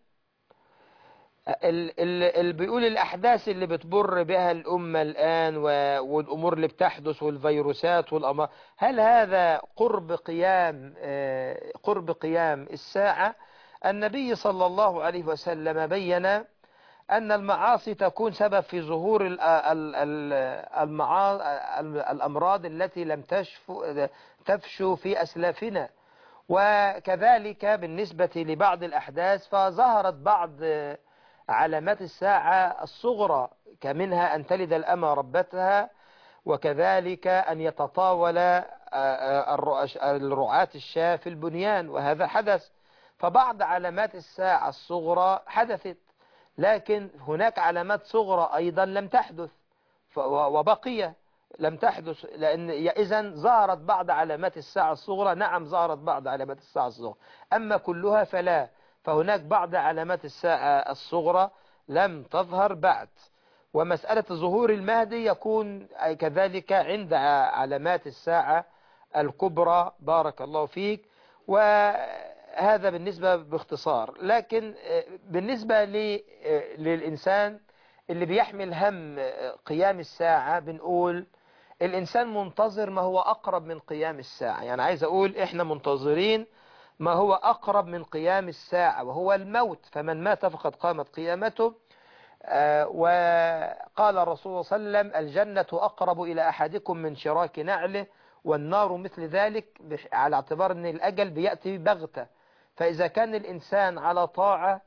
ال- ال- اللي بيقول الأحداث اللي بتبر بها الأمة الآن و- والأمور اللي بتحدث والفيروسات والأمراض هل هذا قرب قيام آه، قرب قيام الساعة النبي صلى الله عليه وسلم بين أن المعاصي تكون سبب في ظهور ال- ال- ال- المعا- ال- الأمراض التي لم تشفو تفشو في أسلافنا وكذلك بالنسبة لبعض الأحداث فظهرت بعض علامات الساعة الصغرى كمنها أن تلد الأمة ربتها وكذلك أن يتطاول آه، آه، الرؤش- الرعاة الشاة في البنيان وهذا حدث فبعض علامات الساعة الصغرى حدثت لكن هناك علامات صغرى أيضا لم تحدث ف- و- وبقية لم تحدث لأن إذا ظهرت بعض علامات الساعة الصغرى نعم ظهرت بعض علامات الساعة الصغرى أما كلها فلا فهناك بعض علامات الساعة الصغرى لم تظهر بعد ومسألة ظهور المهدي يكون أي كذلك عند علامات الساعة الكبرى بارك الله فيك وهذا بالنسبة باختصار لكن آه، بالنسبة ل- آه، للإنسان اللي بيحمل هم آه، قيام الساعة بنقول الإنسان منتظر ما هو أقرب من قيام الساعة يعني عايز أقول إحنا منتظرين ما هو أقرب من قيام الساعة وهو الموت فمن مات فقد قامت قيامته آه، وقال الرسول صلى الله عليه وسلم الجنة أقرب إلى أحدكم من شراك نعله والنار مثل ذلك بح- على اعتبار أن الأجل بيأتي بغتة فإذا كان الإنسان على طاعة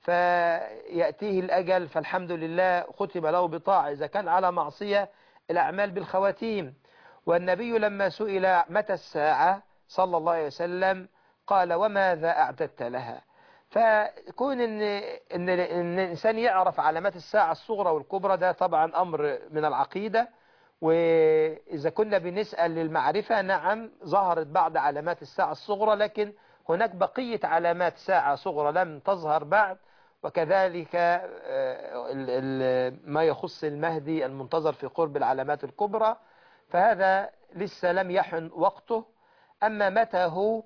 فيأتيه الأجل فالحمد لله ختم له بطاعة إذا كان على معصية الأعمال بالخواتيم والنبي لما سئل متى الساعة صلى الله عليه وسلم قال وماذا أعددت لها فكون إن, إن, إن الإنسان يعرف علامات الساعة الصغرى والكبرى ده طبعا أمر من العقيدة وإذا كنا بنسأل للمعرفة نعم ظهرت بعض علامات الساعة الصغرى لكن هناك بقية علامات ساعة صغرى لم تظهر بعد وكذلك آه، ال- ال- ما يخص المهدي المنتظر في قرب العلامات الكبرى فهذا لسه لم يحن وقته أما متى هو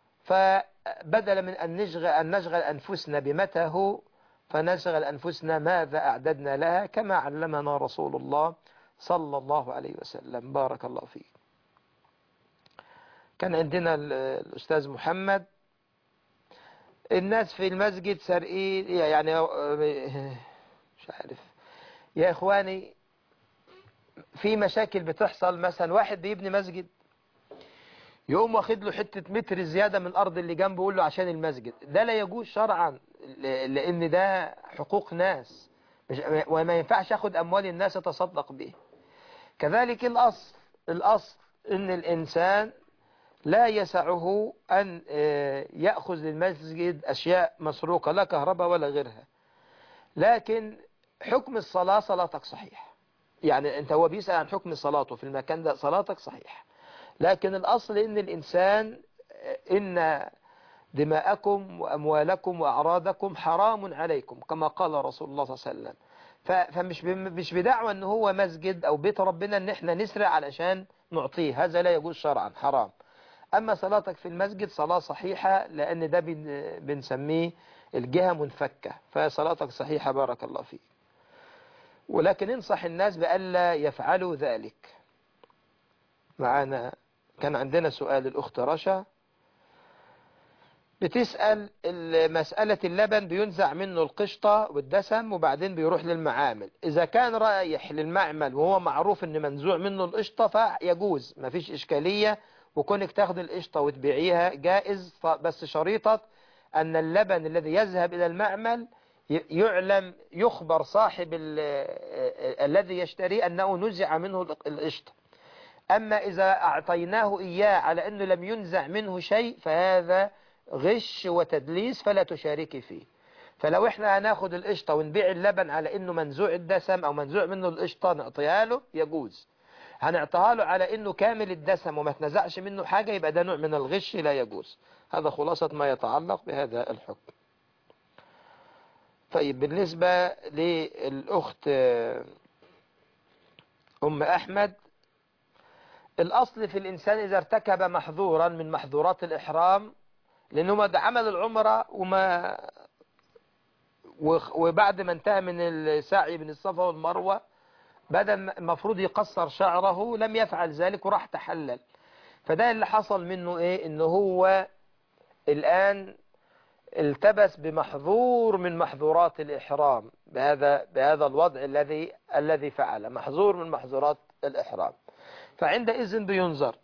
فبدل من أن نشغل, أن نشغل أنفسنا بمتى هو فنشغل أنفسنا ماذا أعددنا لها كما علمنا رسول الله صلى الله عليه وسلم بارك الله فيك كان عندنا ال- الأستاذ محمد الناس في المسجد سارقين يعني مش عارف يا إخواني في مشاكل بتحصل مثلا واحد بيبني مسجد يقوم واخد له حتة متر زيادة من الأرض اللي جنبه يقول له عشان المسجد ده لا يجوز شرعا ل- لأن ده حقوق ناس مش وما ينفعش أخد أموال الناس أتصدق به كذلك الأصل الأصل إن الإنسان لا يسعه أن آه، يأخذ للمسجد أشياء مسروقة لا كهرباء ولا غيرها لكن حكم الصلاة صلاتك صحيح يعني أنت هو بيسأل عن حكم صلاته في المكان ده صلاتك صحيح لكن الأصل إن الإنسان آه، إن دماءكم وأموالكم وأعراضكم حرام عليكم كما قال رسول الله صلى الله عليه وسلم ف- فمش بم- مش بدعوى ان هو مسجد او بيت ربنا ان احنا نسرع علشان نعطيه هذا لا يجوز شرعا حرام اما صلاتك في المسجد صلاة صحيحة لان ده بن- بنسميه الجهة منفكة فصلاتك صحيحة بارك الله فيك ولكن انصح الناس بألا يفعلوا ذلك معنا كان عندنا سؤال الأخت رشا بتسأل ال- مسألة اللبن بينزع منه القشطة والدسم وبعدين بيروح للمعامل إذا كان رايح للمعمل وهو معروف إن منزوع منه القشطة فيجوز مفيش إشكالية وكونك تاخد القشطة وتبيعيها جائز ف- بس شريطة أن اللبن الذي يذهب إلى المعمل ي- يعلم يخبر صاحب ال- الذي يشتريه أنه نزع منه القشطة أما إذا أعطيناه إياه على أنه لم ينزع منه شيء فهذا غش وتدليس فلا تشاركي فيه فلو احنا هناخد القشطة ونبيع اللبن على انه منزوع الدسم او منزوع منه القشطة نعطيها له يجوز هنعطيها له على انه كامل الدسم وما تنزعش منه حاجة يبقى ده نوع من الغش لا يجوز هذا خلاصة ما يتعلق بهذا الحكم طيب بالنسبة للأخت آه، أم أحمد الأصل في الإنسان إذا ارتكب محظورا من محظورات الإحرام لأنه ما ده عمل العمرة وما وخ- وبعد ما انتهى من السعي بين الصفا والمروة بدل ما- المفروض يقصر شعره لم يفعل ذلك وراح تحلل فده اللي حصل منه ايه ان هو الآن التبس بمحظور من محظورات الإحرام بهذا بهذا الوضع الذي الذي فعل محظور من محظورات الإحرام فعندئذ بينظر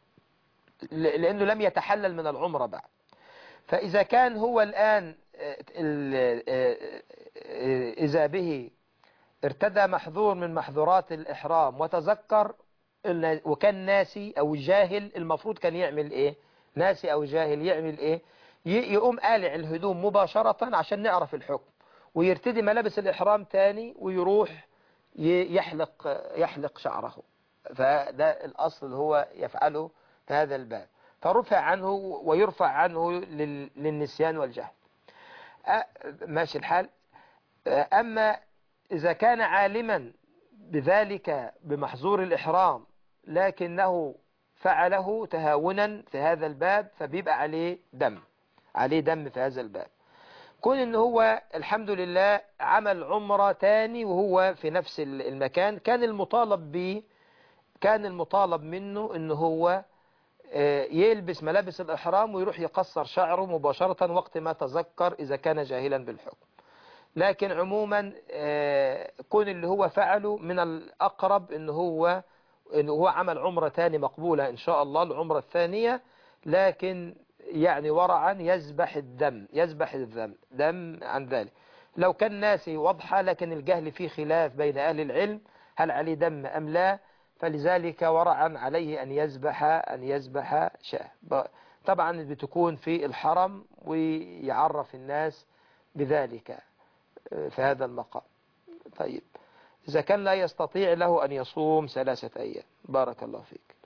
ل- لأنه لم يتحلل من العمرة بعد فإذا كان هو الآن آه، ال- آه، آه، إذا به ارتدى محظور من محظورات الإحرام وتذكر إن- وكان ناسي أو جاهل المفروض كان يعمل إيه ناسي أو جاهل يعمل إيه ي- يقوم قالع الهدوم مباشرة عشان نعرف الحكم ويرتدي ملابس الإحرام تاني ويروح ي- يحلق يحلق شعره فده الأصل هو يفعله في هذا الباب فرفع عنه ويرفع عنه لل- للنسيان والجهل أ- ماشي الحال أ- أما إذا كان عالما بذلك بمحظور الإحرام لكنه فعله تهاونا في هذا الباب فبيبقى عليه دم عليه دم في هذا الباب كون ان هو الحمد لله عمل عمرة تاني وهو في نفس ال- المكان كان المطالب به كان المطالب منه ان هو آه، يلبس ملابس الإحرام ويروح يقصر شعره مباشرة وقت ما تذكر إذا كان جاهلا بالحكم لكن عموما آه، كون اللي هو فعله من الأقرب ان هو ان هو عمل عمرة تاني مقبولة إن شاء الله العمرة الثانية لكن يعني ورعا يذبح الدم يذبح الدم دم عن ذلك لو كان ناسي واضحة لكن الجهل فيه خلاف بين أهل العلم هل عليه دم أم لا فلذلك ورعا عليه أن يذبح أن يذبح شاة ب- طبعا بتكون في الحرم ويعرف الناس بذلك آه، في هذا المقام طيب إذا كان لا يستطيع له أن يصوم ثلاثة أيام بارك الله فيك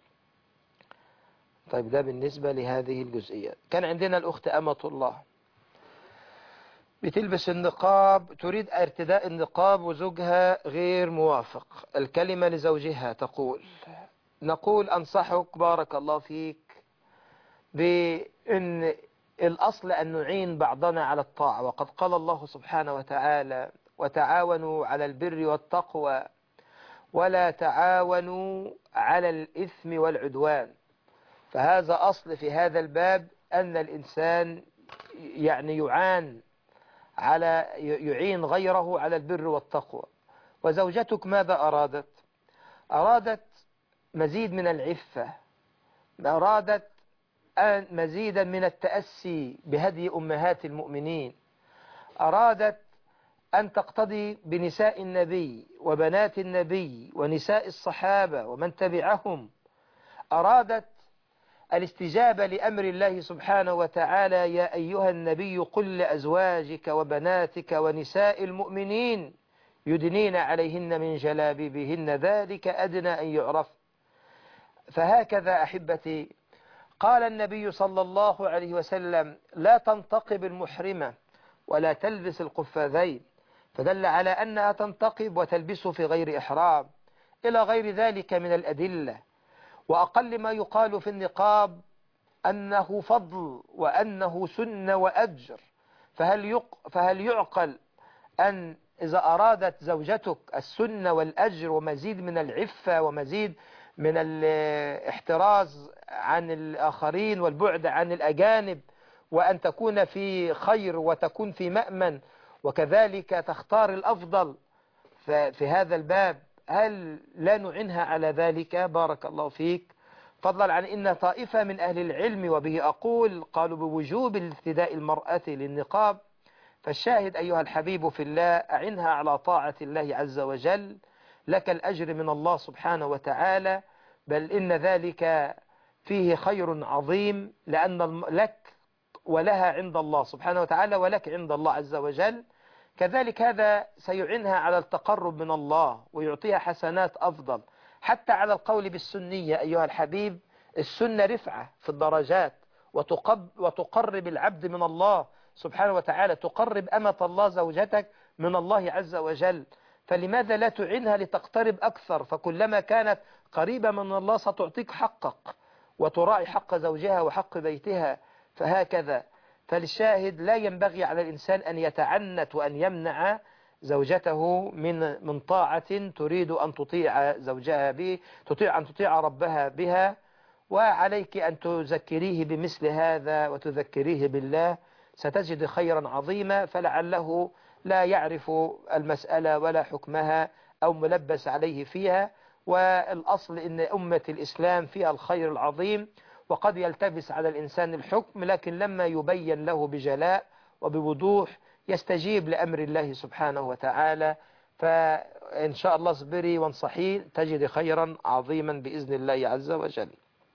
طيب ده بالنسبة لهذه الجزئية كان عندنا الأخت أمة الله بتلبس النقاب تريد ارتداء النقاب وزوجها غير موافق الكلمة لزوجها تقول نقول أنصحك بارك الله فيك بأن الأصل أن نعين بعضنا على الطاعة وقد قال الله سبحانه وتعالى وتعاونوا على البر والتقوى ولا تعاونوا على الإثم والعدوان فهذا أصل في هذا الباب أن الإنسان يعني يعان على يعين غيره على البر والتقوى وزوجتك ماذا أرادت أرادت مزيد من العفة أرادت أن مزيدا من التأسي بهدي أمهات المؤمنين أرادت أن تقتضي بنساء النبي وبنات النبي ونساء الصحابة ومن تبعهم أرادت الاستجابة لأمر الله سبحانه وتعالى يا أيها النبي قل لأزواجك وبناتك ونساء المؤمنين يدنين عليهن من جلابيبهن ذلك أدنى أن يعرف فهكذا أحبتي قال النبي صلى الله عليه وسلم لا تنتقب المحرمة ولا تلبس القفاذين فدل على أنها تنتقب وتلبسه في غير إحرام إلى غير ذلك من الأدلة وأقل ما يقال في النقاب أنه فضل وأنه سنة وأجر فهل, يق فهل يعقل أن إذا أرادت زوجتك السنة والأجر ومزيد من العفة ومزيد من الاحتراز عن الآخرين والبعد عن الأجانب وأن تكون في خير وتكون في مأمن وكذلك تختار الأفضل في هذا الباب هل لا نعنها على ذلك بارك الله فيك فضلا عن إن طائفة من أهل العلم وبه أقول قالوا بوجوب الابتداء المرأة للنقاب فالشاهد أيها الحبيب في الله أعنها على طاعة الله عز وجل لك الأجر من الله سبحانه وتعالى بل إن ذلك فيه خير عظيم لأن لك ولها عند الله سبحانه وتعالى ولك عند الله عز وجل كذلك هذا سيعنها على التقرب من الله ويعطيها حسنات أفضل حتى على القول بالسنية أيها الحبيب السنة رفعة في الدرجات وتقب وتقرب العبد من الله سبحانه وتعالى تقرب أمة الله زوجتك من الله عز وجل فلماذا لا تعنها لتقترب أكثر فكلما كانت قريبة من الله ستعطيك حقك وتراعي حق زوجها وحق بيتها فهكذا فالشاهد لا ينبغي على الإنسان أن يتعنت وأن يمنع زوجته من من طاعة تريد أن تطيع زوجها به تطيع أن تطيع ربها بها وعليك أن تذكريه بمثل هذا وتذكريه بالله ستجد خيرا عظيما فلعله لا يعرف المسألة ولا حكمها أو ملبس عليه فيها والأصل إن أمة الإسلام فيها الخير العظيم وقد يلتبس على الإنسان الحكم لكن لما يبين له بجلاء وبوضوح يستجيب لأمر الله سبحانه وتعالى فإن شاء الله اصبري وانصحي تجد خيرا عظيما بإذن الله عز وجل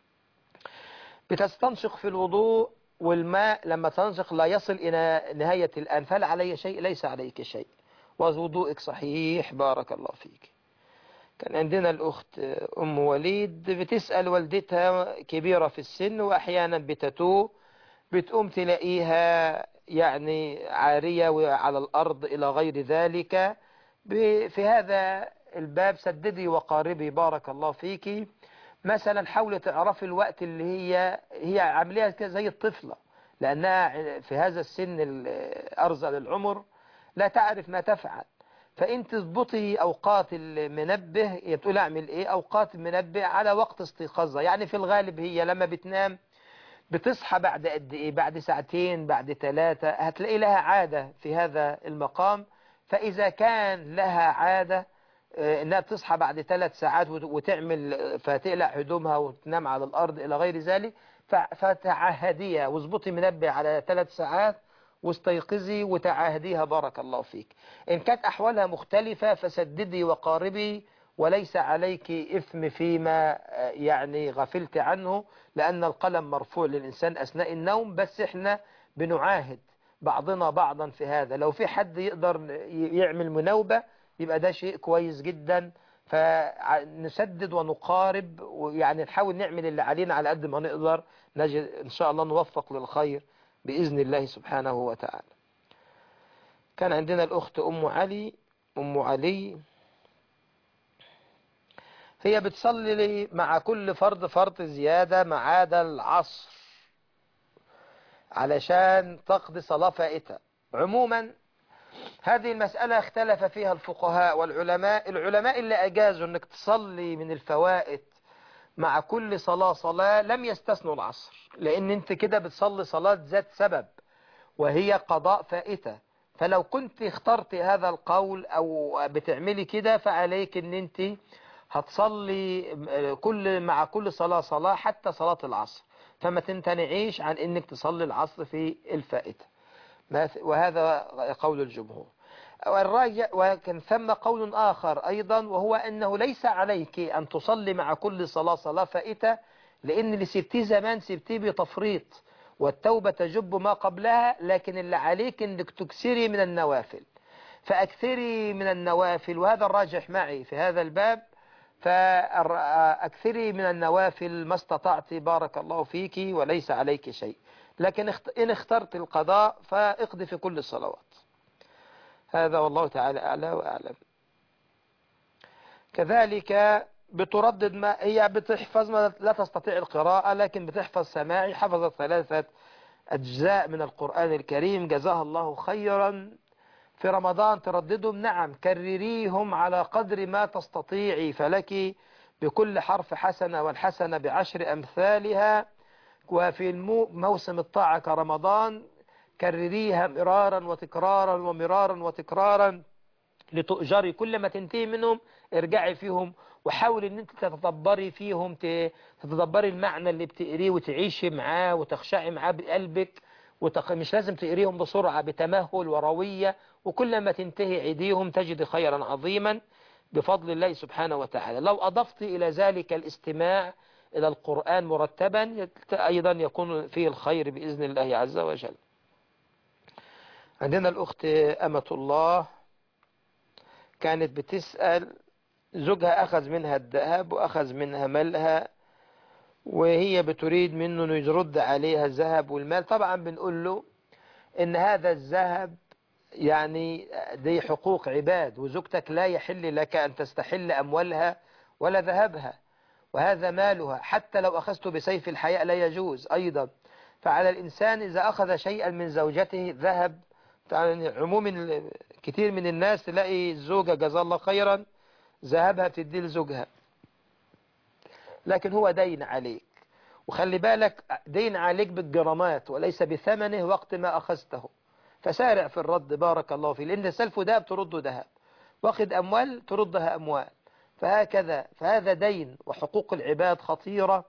بتستنشق في الوضوء والماء لما تنشق لا يصل إلى نهاية الآن فهل علي شيء ليس عليك شيء ووضوءك صحيح بارك الله فيك كان عندنا الأخت أم وليد بتسأل والدتها كبيرة في السن وأحيانا بتتوه بتقوم تلاقيها يعني عارية على الأرض إلى غير ذلك في هذا الباب سددي وقاربي بارك الله فيك مثلا حاولي تعرفي الوقت اللي هي هي عامليها زي الطفلة لأنها في هذا السن الأرزل العمر لا تعرف ما تفعل فانت تضبطي اوقات المنبه هي بتقول اعمل ايه اوقات المنبه على وقت استيقاظها يعني في الغالب هي لما بتنام بتصحى بعد قد ايه بعد ساعتين بعد ثلاثة هتلاقي لها عادة في هذا المقام فاذا كان لها عادة انها بتصحى بعد ثلاث ساعات وتعمل فتقلع هدومها وتنام على الارض الى غير ذلك فتعهديها واظبطي منبه على ثلاث ساعات واستيقظي وتعاهديها بارك الله فيك إن كانت أحوالها مختلفة فسددي وقاربي وليس عليك إثم فيما يعني غفلت عنه لأن القلم مرفوع للإنسان أثناء النوم بس إحنا بنعاهد بعضنا بعضا في هذا لو في حد يقدر يعمل مناوبة يبقى ده شيء كويس جدا فنسدد ونقارب ويعني نحاول نعمل اللي علينا على قد ما نقدر نجد إن شاء الله نوفق للخير بإذن الله سبحانه وتعالى كان عندنا الأخت أم علي أم علي هي بتصلي مع كل فرض فرض زيادة ما عدا العصر علشان تقضي صلاة فائتة عموما هذه المسألة اختلف فيها الفقهاء والعلماء العلماء اللي أجازوا أنك تصلي من الفوائت مع كل صلاة صلاة لم يستثنوا العصر لأن أنت كده بتصلي صلاة ذات سبب وهي قضاء فائتة فلو كنت اخترت هذا القول أو بتعملي كده فعليك أن أنت هتصلي كل مع كل صلاة صلاة حتى صلاة العصر فما تمتنعيش عن أنك تصلي العصر في الفائتة وهذا قول الجمهور والراجع وكان ثم قول آخر أيضا وهو أنه ليس عليك أن تصلي مع كل صلاة صلاة فائتة لأن اللي سبتيه زمان سبتيه بتفريط والتوبة تجب ما قبلها لكن اللي عليك أنك تكسري من النوافل فأكثري من النوافل وهذا الراجح معي في هذا الباب فأكثري من النوافل ما استطعت بارك الله فيك وليس عليك شيء لكن إن اخترت القضاء فاقضي في كل الصلوات هذا والله تعالى أعلى وأعلم كذلك بتردد ما هي بتحفظ ما لا تستطيع القراءة لكن بتحفظ سماعي حفظت ثلاثة أجزاء من القرآن الكريم جزاها الله خيرا في رمضان ترددهم نعم كرريهم على قدر ما تستطيعي فلك بكل حرف حسنة والحسنة بعشر أمثالها وفي المو موسم الطاعة كرمضان كرريها مرارا وتكرارا ومرارا وتكرارا لتؤجري كل ما تنتهي منهم ارجعي فيهم وحاولي ان انت تتدبري فيهم ت- تتدبري المعنى اللي بتقريه وتعيشي معاه وتخشعي معاه بقلبك وتق... مش لازم تقريهم بسرعة بتمهل وروية وكل ما تنتهي عيديهم تجد خيرا عظيما بفضل الله سبحانه وتعالى لو أضفت إلى ذلك الاستماع إلى القرآن مرتبا يت- أيضا يكون فيه الخير بإذن الله عز وجل عندنا الأخت أمة الله كانت بتسأل زوجها أخذ منها الذهب وأخذ منها مالها وهي بتريد منه انه يرد عليها الذهب والمال طبعا بنقول له ان هذا الذهب يعني دي حقوق عباد وزوجتك لا يحل لك ان تستحل اموالها ولا ذهبها وهذا مالها حتى لو اخذته بسيف الحياء لا يجوز ايضا فعلى الانسان اذا اخذ شيئا من زوجته ذهب يعني عموم كتير من الناس تلاقي الزوجة جزا الله خيرا ذهبها بتدي لزوجها لكن هو دين عليك وخلي بالك دين عليك بالجرامات وليس بثمنه وقت ما أخذته فسارع في الرد بارك الله فيه لأن السلف دهب ترده ذهب واخد أموال تردها أموال فهكذا فهذا دين وحقوق العباد خطيرة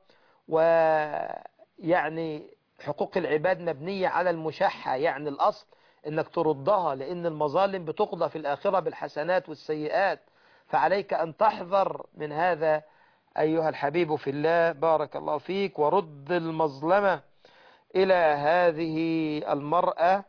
ويعني حقوق العباد مبنية على المشحة يعني الأصل انك تردها لان المظالم بتقضى في الآخرة بالحسنات والسيئات فعليك أن تحذر من هذا أيها الحبيب في الله بارك الله فيك ورد المظلمة إلى هذه المرأة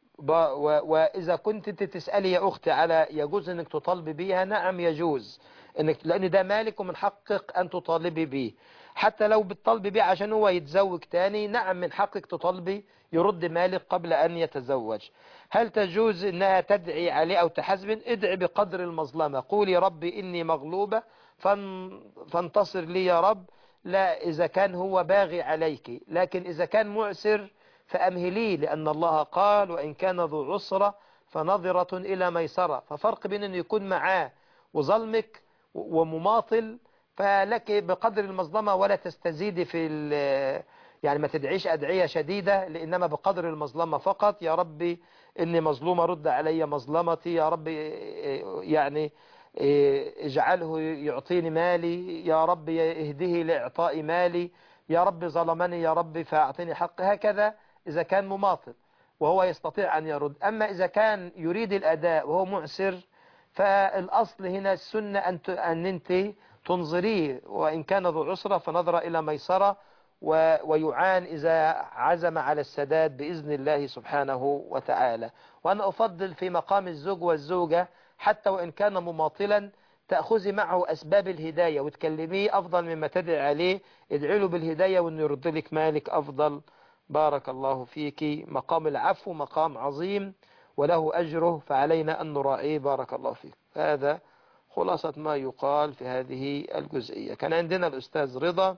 وإذا كنت انت تسألي يا أختي على يجوز أنك تطالبي بيها نعم يجوز إنك لأن ده مالك ومن حقك أن تطالبي به حتى لو بتطالبي بيه عشان هو يتزوج تاني نعم من حقك تطالبي يرد مالك قبل أن يتزوج هل تجوز أنها تدعي عليه أو تحزبن ادعي بقدر المظلمة قولي ربي إني مغلوبة فان فانتصر لي يا رب لا إذا كان هو باغي عليك لكن إذا كان معسر فأمهليه لأن الله قال وإن كان ذو عسرة فنظرة إلى ميسرة ففرق بين أن يكون معاه وظلمك ومماطل فلك بقدر المظلمة ولا تستزيد في يعني ما تدعيش أدعية شديدة لإنما بقدر المظلمة فقط يا ربي إني مظلومة رد علي مظلمتي يا ربي يعني اجعله يعطيني مالي يا رب اهده لإعطاء مالي يا رب ظلمني يا رب فأعطيني حق هكذا إذا كان مماطل وهو يستطيع أن يرد أما إذا كان يريد الأداء وهو معسر فالأصل هنا السنة أن أن أنت تنظريه وإن كان ذو عسرة فنظر إلى ميسرة ويعان إذا عزم على السداد بإذن الله سبحانه وتعالى وأنا أفضل في مقام الزوج والزوجة حتى وإن كان مماطلا تأخذي معه أسباب الهداية وتكلميه أفضل مما تدعي عليه ادعي له بالهداية وأنه يرد لك مالك أفضل بارك الله فيك مقام العفو مقام عظيم وله أجره فعلينا أن نراعيه بارك الله فيك هذا خلاصة ما يقال في هذه الجزئية كان عندنا الأستاذ رضا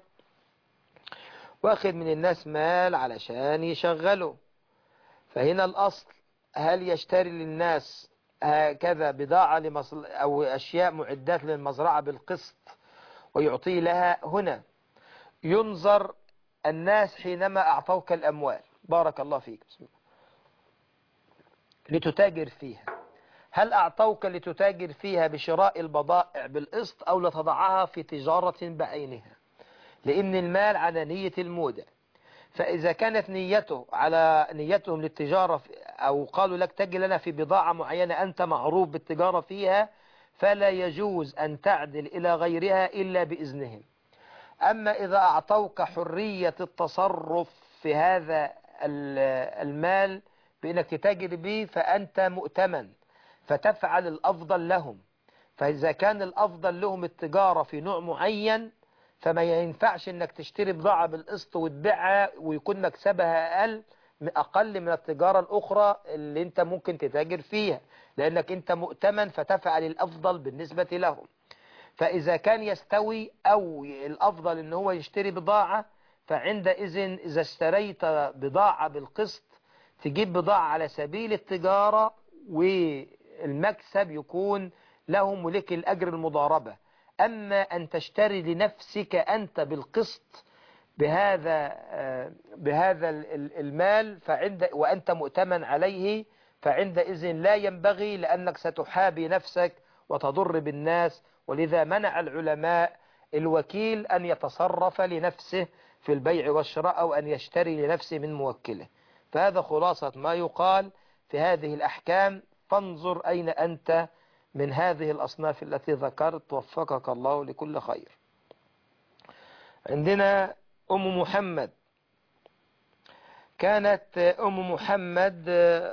واخد من الناس مال علشان يشغله فهنا الأصل هل يشتري للناس هكذا بضاعة لمصل أو أشياء معدات للمزرعة بالقسط ويعطي لها هنا ينظر الناس حينما أعطوك الأموال بارك الله فيك بسم الله لتتاجر فيها هل أعطوك لتتاجر فيها بشراء البضائع بالقسط أو لتضعها في تجارة بعينها لأن المال على نية المودع فإذا كانت نيته على نيتهم للتجارة أو قالوا لك تجي لنا في بضاعة معينة أنت معروف بالتجارة فيها فلا يجوز أن تعدل إلى غيرها إلا بإذنهم أما إذا أعطوك حرية التصرف في هذا المال بأنك تتاجر به فأنت مؤتمن فتفعل الأفضل لهم فإذا كان الأفضل لهم التجارة في نوع معين فما ينفعش انك تشتري بضاعة بالقسط وتبيعها ويكون مكسبها اقل اقل من التجارة الاخرى اللي انت ممكن تتاجر فيها لانك انت مؤتمن فتفعل الافضل بالنسبة لهم فاذا كان يستوي او الافضل ان هو يشتري بضاعة فعندئذ اذا اشتريت بضاعة بالقسط تجيب بضاعة على سبيل التجارة والمكسب يكون لهم ولك الاجر المضاربة أما أن تشتري لنفسك أنت بالقسط بهذا آه، بهذا ال- ال- المال فعند وأنت مؤتمن عليه فعندئذ لا ينبغي لأنك ستحابي نفسك وتضر بالناس ولذا منع العلماء الوكيل أن يتصرف لنفسه في البيع والشراء أو أن يشتري لنفسه من موكله فهذا خلاصة ما يقال في هذه الأحكام فانظر أين أنت من هذه الأصناف التي ذكرت وفقك الله لكل خير عندنا أم محمد كانت أم محمد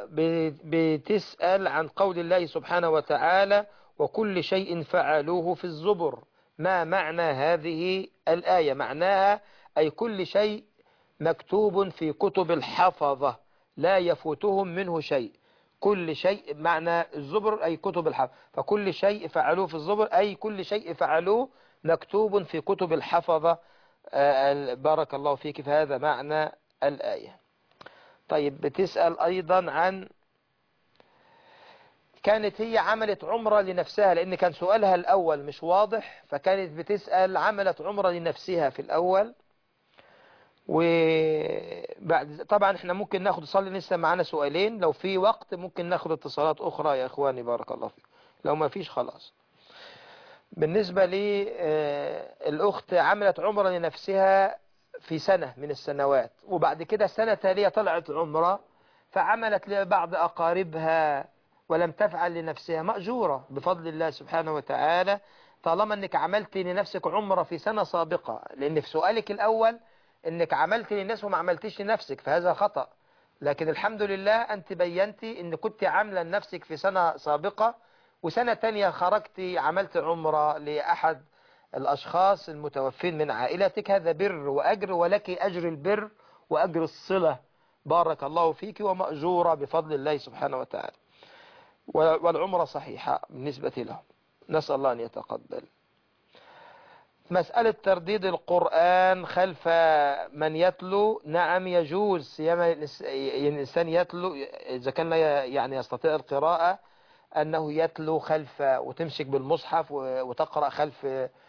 بتسأل عن قول الله سبحانه وتعالى وكل شيء فعلوه في الزبر ما معنى هذه الآية معناها أي كل شيء مكتوب في كتب الحفظة لا يفوتهم منه شيء كل شيء معنى الزبر أي كتب الحفظ فكل شيء فعلوه في الزبر أي كل شيء فعلوه مكتوب في كتب الحفظة آه، بارك الله فيك فهذا معنى الآية طيب بتسأل أيضا عن كانت هي عملت عمرة لنفسها لأن كان سؤالها الأول مش واضح فكانت بتسأل عملت عمرة لنفسها في الأول وبعد طبعا احنا ممكن ناخد صلي لسه معانا سؤالين لو في وقت ممكن ناخد اتصالات أخرى يا إخواني بارك الله فيك لو ما فيش خلاص بالنسبة لي آه، الأخت عملت عمرة لنفسها في سنة من السنوات وبعد كده سنة تالية طلعت عمرة فعملت لبعض أقاربها ولم تفعل لنفسها مأجورة بفضل الله سبحانه وتعالى طالما أنك عملت لنفسك عمرة في سنة سابقة لأن في سؤالك الأول أنك عملت للناس وما عملتش لنفسك فهذا خطأ لكن الحمد لله أنت بينتي أن كنت عاملة لنفسك في سنة سابقة وسنة تانية خرجت عملت عمرة لأحد الأشخاص المتوفين من عائلتك هذا بر وأجر ولك أجر البر وأجر الصلة بارك الله فيك ومأجورة بفضل الله سبحانه وتعالى والعمرة صحيحة بالنسبة له نسأل الله أن يتقبل مسألة ترديد القرآن خلف من يتلو نعم يجوز سيما الإنسان يتلو إذا كان لا يعني يستطيع القراءة أنه يتلو خلف وتمسك بالمصحف وتقرأ خلف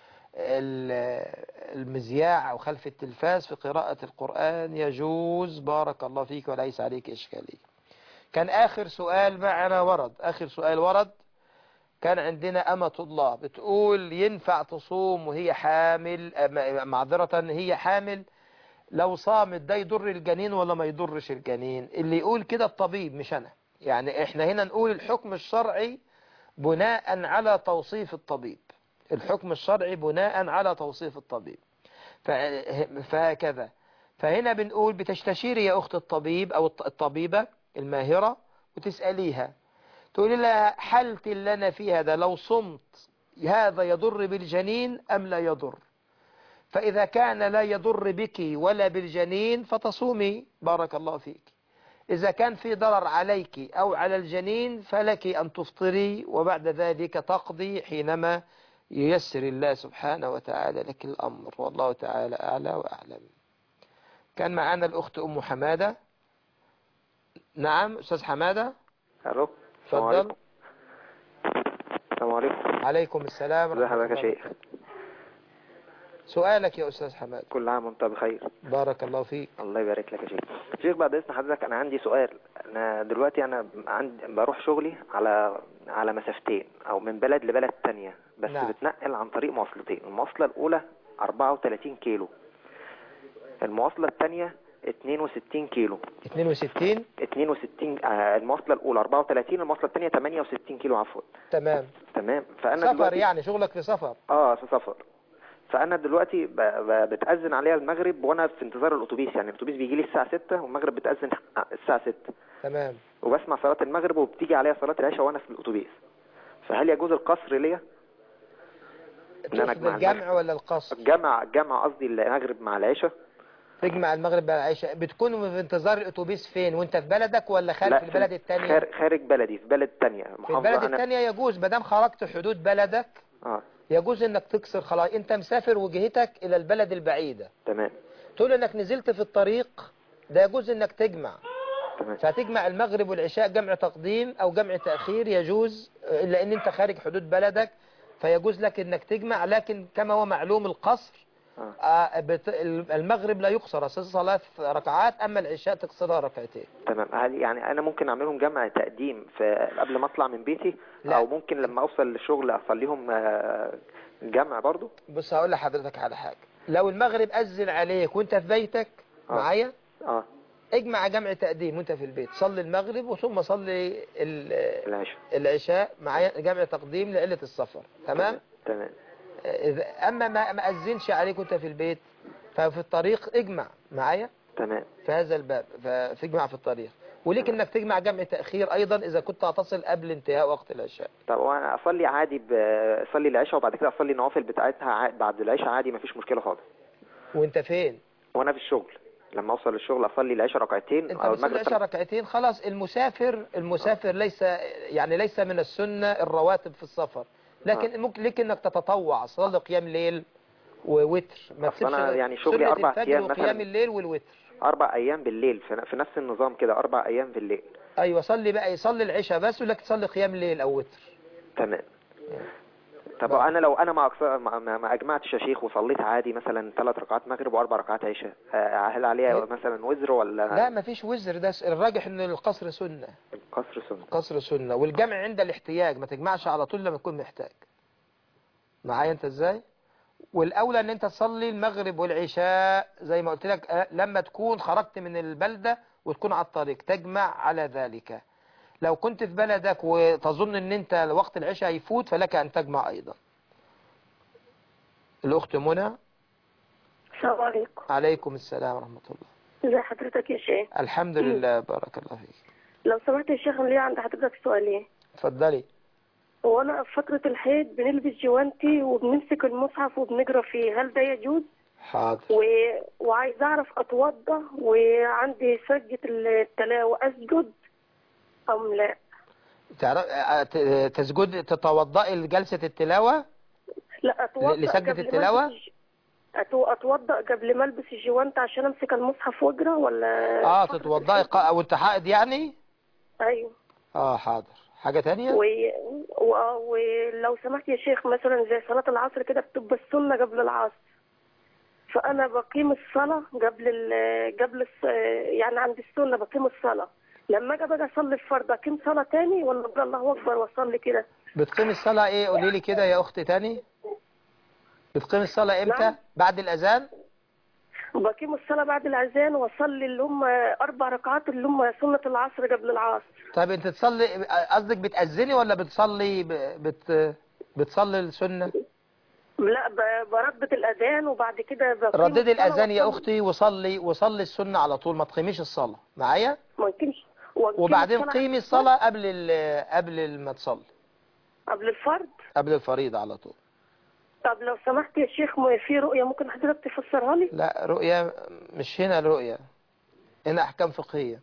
المذياع أو خلف التلفاز في قراءة القرآن يجوز بارك الله فيك وليس عليك إشكالية كان آخر سؤال معنا ورد آخر سؤال ورد كان عندنا أمة الله بتقول ينفع تصوم وهي حامل معذرة هي حامل لو صامت ده يضر الجنين ولا ما يضرش الجنين اللي يقول كده الطبيب مش أنا يعني احنا هنا نقول الحكم الشرعي بناء على توصيف الطبيب الحكم الشرعي بناء على توصيف الطبيب فهكذا فهنا بنقول بتستشيري يا أخت الطبيب أو الطبيبة الماهرة وتسأليها تقولي لها حالتي اللي أنا فيها ده لو صمت هذا يضر بالجنين أم لا يضر فإذا كان لا يضر بك ولا بالجنين فتصومي بارك الله فيك إذا كان في ضرر عليك أو على الجنين فلك أن تفطري وبعد ذلك تقضي حينما ييسر الله سبحانه وتعالى لك الأمر والله تعالى أعلى وأعلم كان معنا الأخت أم حمادة نعم أستاذ حمادة الو تفضل السلام عليكم عليكم السلام ازي حضرتك يا شيخ سؤالك يا أستاذ حماد كل عام وانت بخير بارك الله فيك الله يبارك لك يا شيخ شيخ بعد اذن حضرتك انا عندي سؤال انا دلوقتي انا عندي بروح شغلي على على مسافتين او من بلد لبلد تانية بس نعم. بتنقل عن طريق مواصلتين المواصلة الاولى 34 كيلو المواصلة الثانية 62 كيلو 62 62 آه المواصلة الأولى 34 المواصلة الثانية 68 كيلو عفوا تمام تمام فأنا سفر دلوقتي يعني شغلك في سفر اه في سفر فأنا دلوقتي ب... ب... بتأذن عليها المغرب وأنا في انتظار الأتوبيس يعني الأتوبيس بيجي لي الساعة 6 والمغرب بتأذن الساعة 6 تمام وبسمع صلاة المغرب وبتيجي عليها صلاة العشاء وأنا في الأتوبيس فهل يجوز القصر ليا؟ إن أنا تقصد أجمع الجمع ولا القصر الجمع الجمع قصدي المغرب مع العشاء تجمع المغرب مع العشاء بتكون في انتظار الاتوبيس فين وانت في بلدك ولا خارج لا، في البلد الثانيه خارج, خارج بلدي في بلد تانية في محافظة البلد أنا الثانيه يجوز ما دام خرجت حدود بلدك اه يجوز انك تكسر خلاص انت مسافر وجهتك الى البلد البعيده تمام تقول انك نزلت في الطريق ده يجوز انك تجمع تمام فتجمع المغرب والعشاء جمع تقديم او جمع تأخير يجوز الا ان انت خارج حدود بلدك فيجوز لك انك تجمع لكن كما هو معلوم القصر آه، بت- المغرب لا يقصر أساسا ثلاث ركعات أما العشاء تقصرها ركعتين تمام هل يعني انا ممكن اعملهم جمع تقديم في قبل ما اطلع من بيتي لا. او ممكن لما اوصل للشغل اصليهم آه، جمع برضو بص هقول لحضرتك على حاجة لو المغرب أذن عليك وانت في بيتك آه. معايا اه اجمع جمع تقديم وانت في البيت صلي المغرب وثم صلي ال- العشاء العشاء معايا جمع تقديم لعلة السفر تمام تمام إذا أما ما ما أذنش عليك وانت في البيت ففي الطريق اجمع معايا تمام في هذا الباب فتجمع في الطريق وليك انك تجمع جمع تأخير ايضا اذا كنت هتصل قبل انتهاء وقت العشاء طب وانا اصلي عادي ب... اصلي العشاء وبعد كده اصلي النوافل بتاعتها ع- بعد العشاء عادي مفيش مشكله خالص وانت فين وانا في الشغل لما اوصل الشغل اصلي العشاء ركعتين انت او بتصلي المغرب العشاء ركعتين خلاص المسافر المسافر ليس يعني ليس من السنة الرواتب في السفر لكن ممكن لك انك تتطوع صلي قيام ليل ووتر ما أصل أنا تسيبش يعني شغلي سنة أربع الفجر أيام وقيام مثلا. الليل والوتر اربع ايام بالليل في, في نفس النظام كده اربع ايام بالليل ايوه صلي بقى يصلي العشاء بس ولك تصلي قيام ليل او وتر تمام طب انا لو انا ما أقص... ما, ما, ما اجمعتش يا شيخ وصليت عادي مثلا ثلاث ركعات مغرب واربع ركعات عشاء آه، هل عليها مثلا وزر ولا لا ما فيش وزر ده الراجح ان القصر سنة قصر سنه قصر سنة والجمع عند الاحتياج ما تجمعش على طول لما تكون محتاج معايا انت ازاي والاولى ان انت تصلي المغرب والعشاء زي ما قلت لك آه، لما تكون خرجت من البلدة وتكون على الطريق تجمع على ذلك لو كنت في بلدك وتظن ان انت وقت العشاء يفوت فلك ان تجمع ايضا الاخت منى السلام عليكم عليكم السلام ورحمة الله ازي حضرتك يا شيخ الحمد لله بارك الله فيك لو سمحت يا شيخ انا ليا عند حضرتك سؤالين اتفضلي هو انا في فترة الحيض بنلبس جوانتي وبنمسك المصحف وبنقرا فيه هل ده يجوز؟ حاضر و... وعايز اعرف اتوضى وعندي سجة التلاوة اسجد ام لا؟ تعرف آه، ت- تسجد تتوضئي لجلسة التلاوة لا اتوضى لسجدة قبل ما التلاوة؟ ألبس- أتو... اتوضى قبل ما البس الجوانت عشان امسك المصحف واقرا ولا اه تتوضئي قا- وانت حائض يعني ايوه اه حاضر حاجة تانية و... و... ولو سمحت يا شيخ مثلا زي صلاة العصر كده بتبقى السنة قبل العصر فأنا بقيم الصلاة قبل ال... قبل الص... يعني عند السنة بقيم الصلاة لما أجي بقى أصلي الفرض أقيم صلاة تاني ولا أقول الله أكبر وأصلي كده بتقيم الصلاة ايه قولي لي كده يا اختي تاني بتقيم الصلاة امتى نعم. بعد الاذان بقيم الصلاة بعد الأذان وأصلي اللي هم أربع ركعات اللي هم سنة العصر قبل العصر طيب انت تصلي قصدك بتأذني ولا بتصلي ب- بت بتصلي السنة لا ب... بردد الأذان وبعد كده بقيم رددي الصلاة الاذان يا وأصلي- اختي وصلي وصلي السنة على طول ما تقيميش الصلاة معايا ما يمكنش وأقيم وبعدين الصلاة قيمي الصلاة قبل ال- قبل ما تصلي قبل الفرض قبل الفريضة على طول طب لو سمحت يا شيخ ما في رؤية ممكن حضرتك تفسرها لي؟ لا رؤية مش هنا الرؤية هنا أحكام فقهية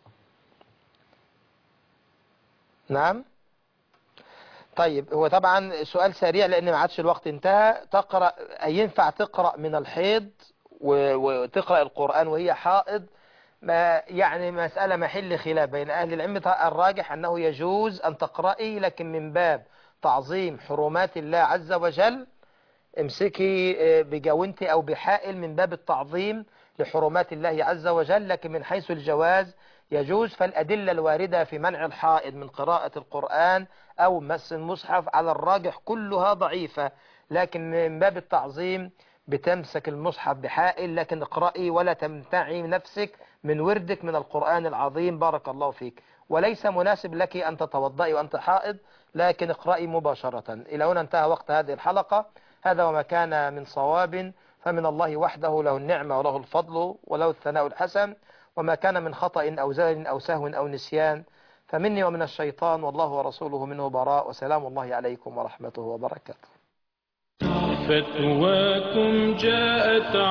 نعم طيب هو طبعا سؤال سريع لأن ما عادش الوقت انتهى تقرأ ينفع تقرأ من الحيض و- وتقرأ القرآن وهي حائض ما يعني مسألة محل خلاف بين أهل العلم الراجح أنه يجوز أن تقرأي لكن من باب تعظيم حرمات الله عز وجل امسكي آه، بجاونتي أو بحائل من باب التعظيم لحرمات الله عز وجل لكن من حيث الجواز يجوز فالأدلة الواردة في منع الحائض من قراءة القرآن أو مس المصحف على الراجح كلها ضعيفة لكن من باب التعظيم بتمسك المصحف بحائل لكن اقرأي ولا تمتعي نفسك من وردك من القرآن العظيم بارك الله فيك وليس مناسب لك أن تتوضئي وأنت حائض لكن اقرأي مباشرة إلى هنا انتهى وقت هذه الحلقة هذا وما كان من صواب فمن الله وحده له النعمة وله الفضل وله الثناء الحسن وما كان من خطأ أو زلل أو سهو أو نسيان فمني ومن الشيطان والله ورسوله منه براء وسلام الله عليكم ورحمته وبركاته فتواكم جاءت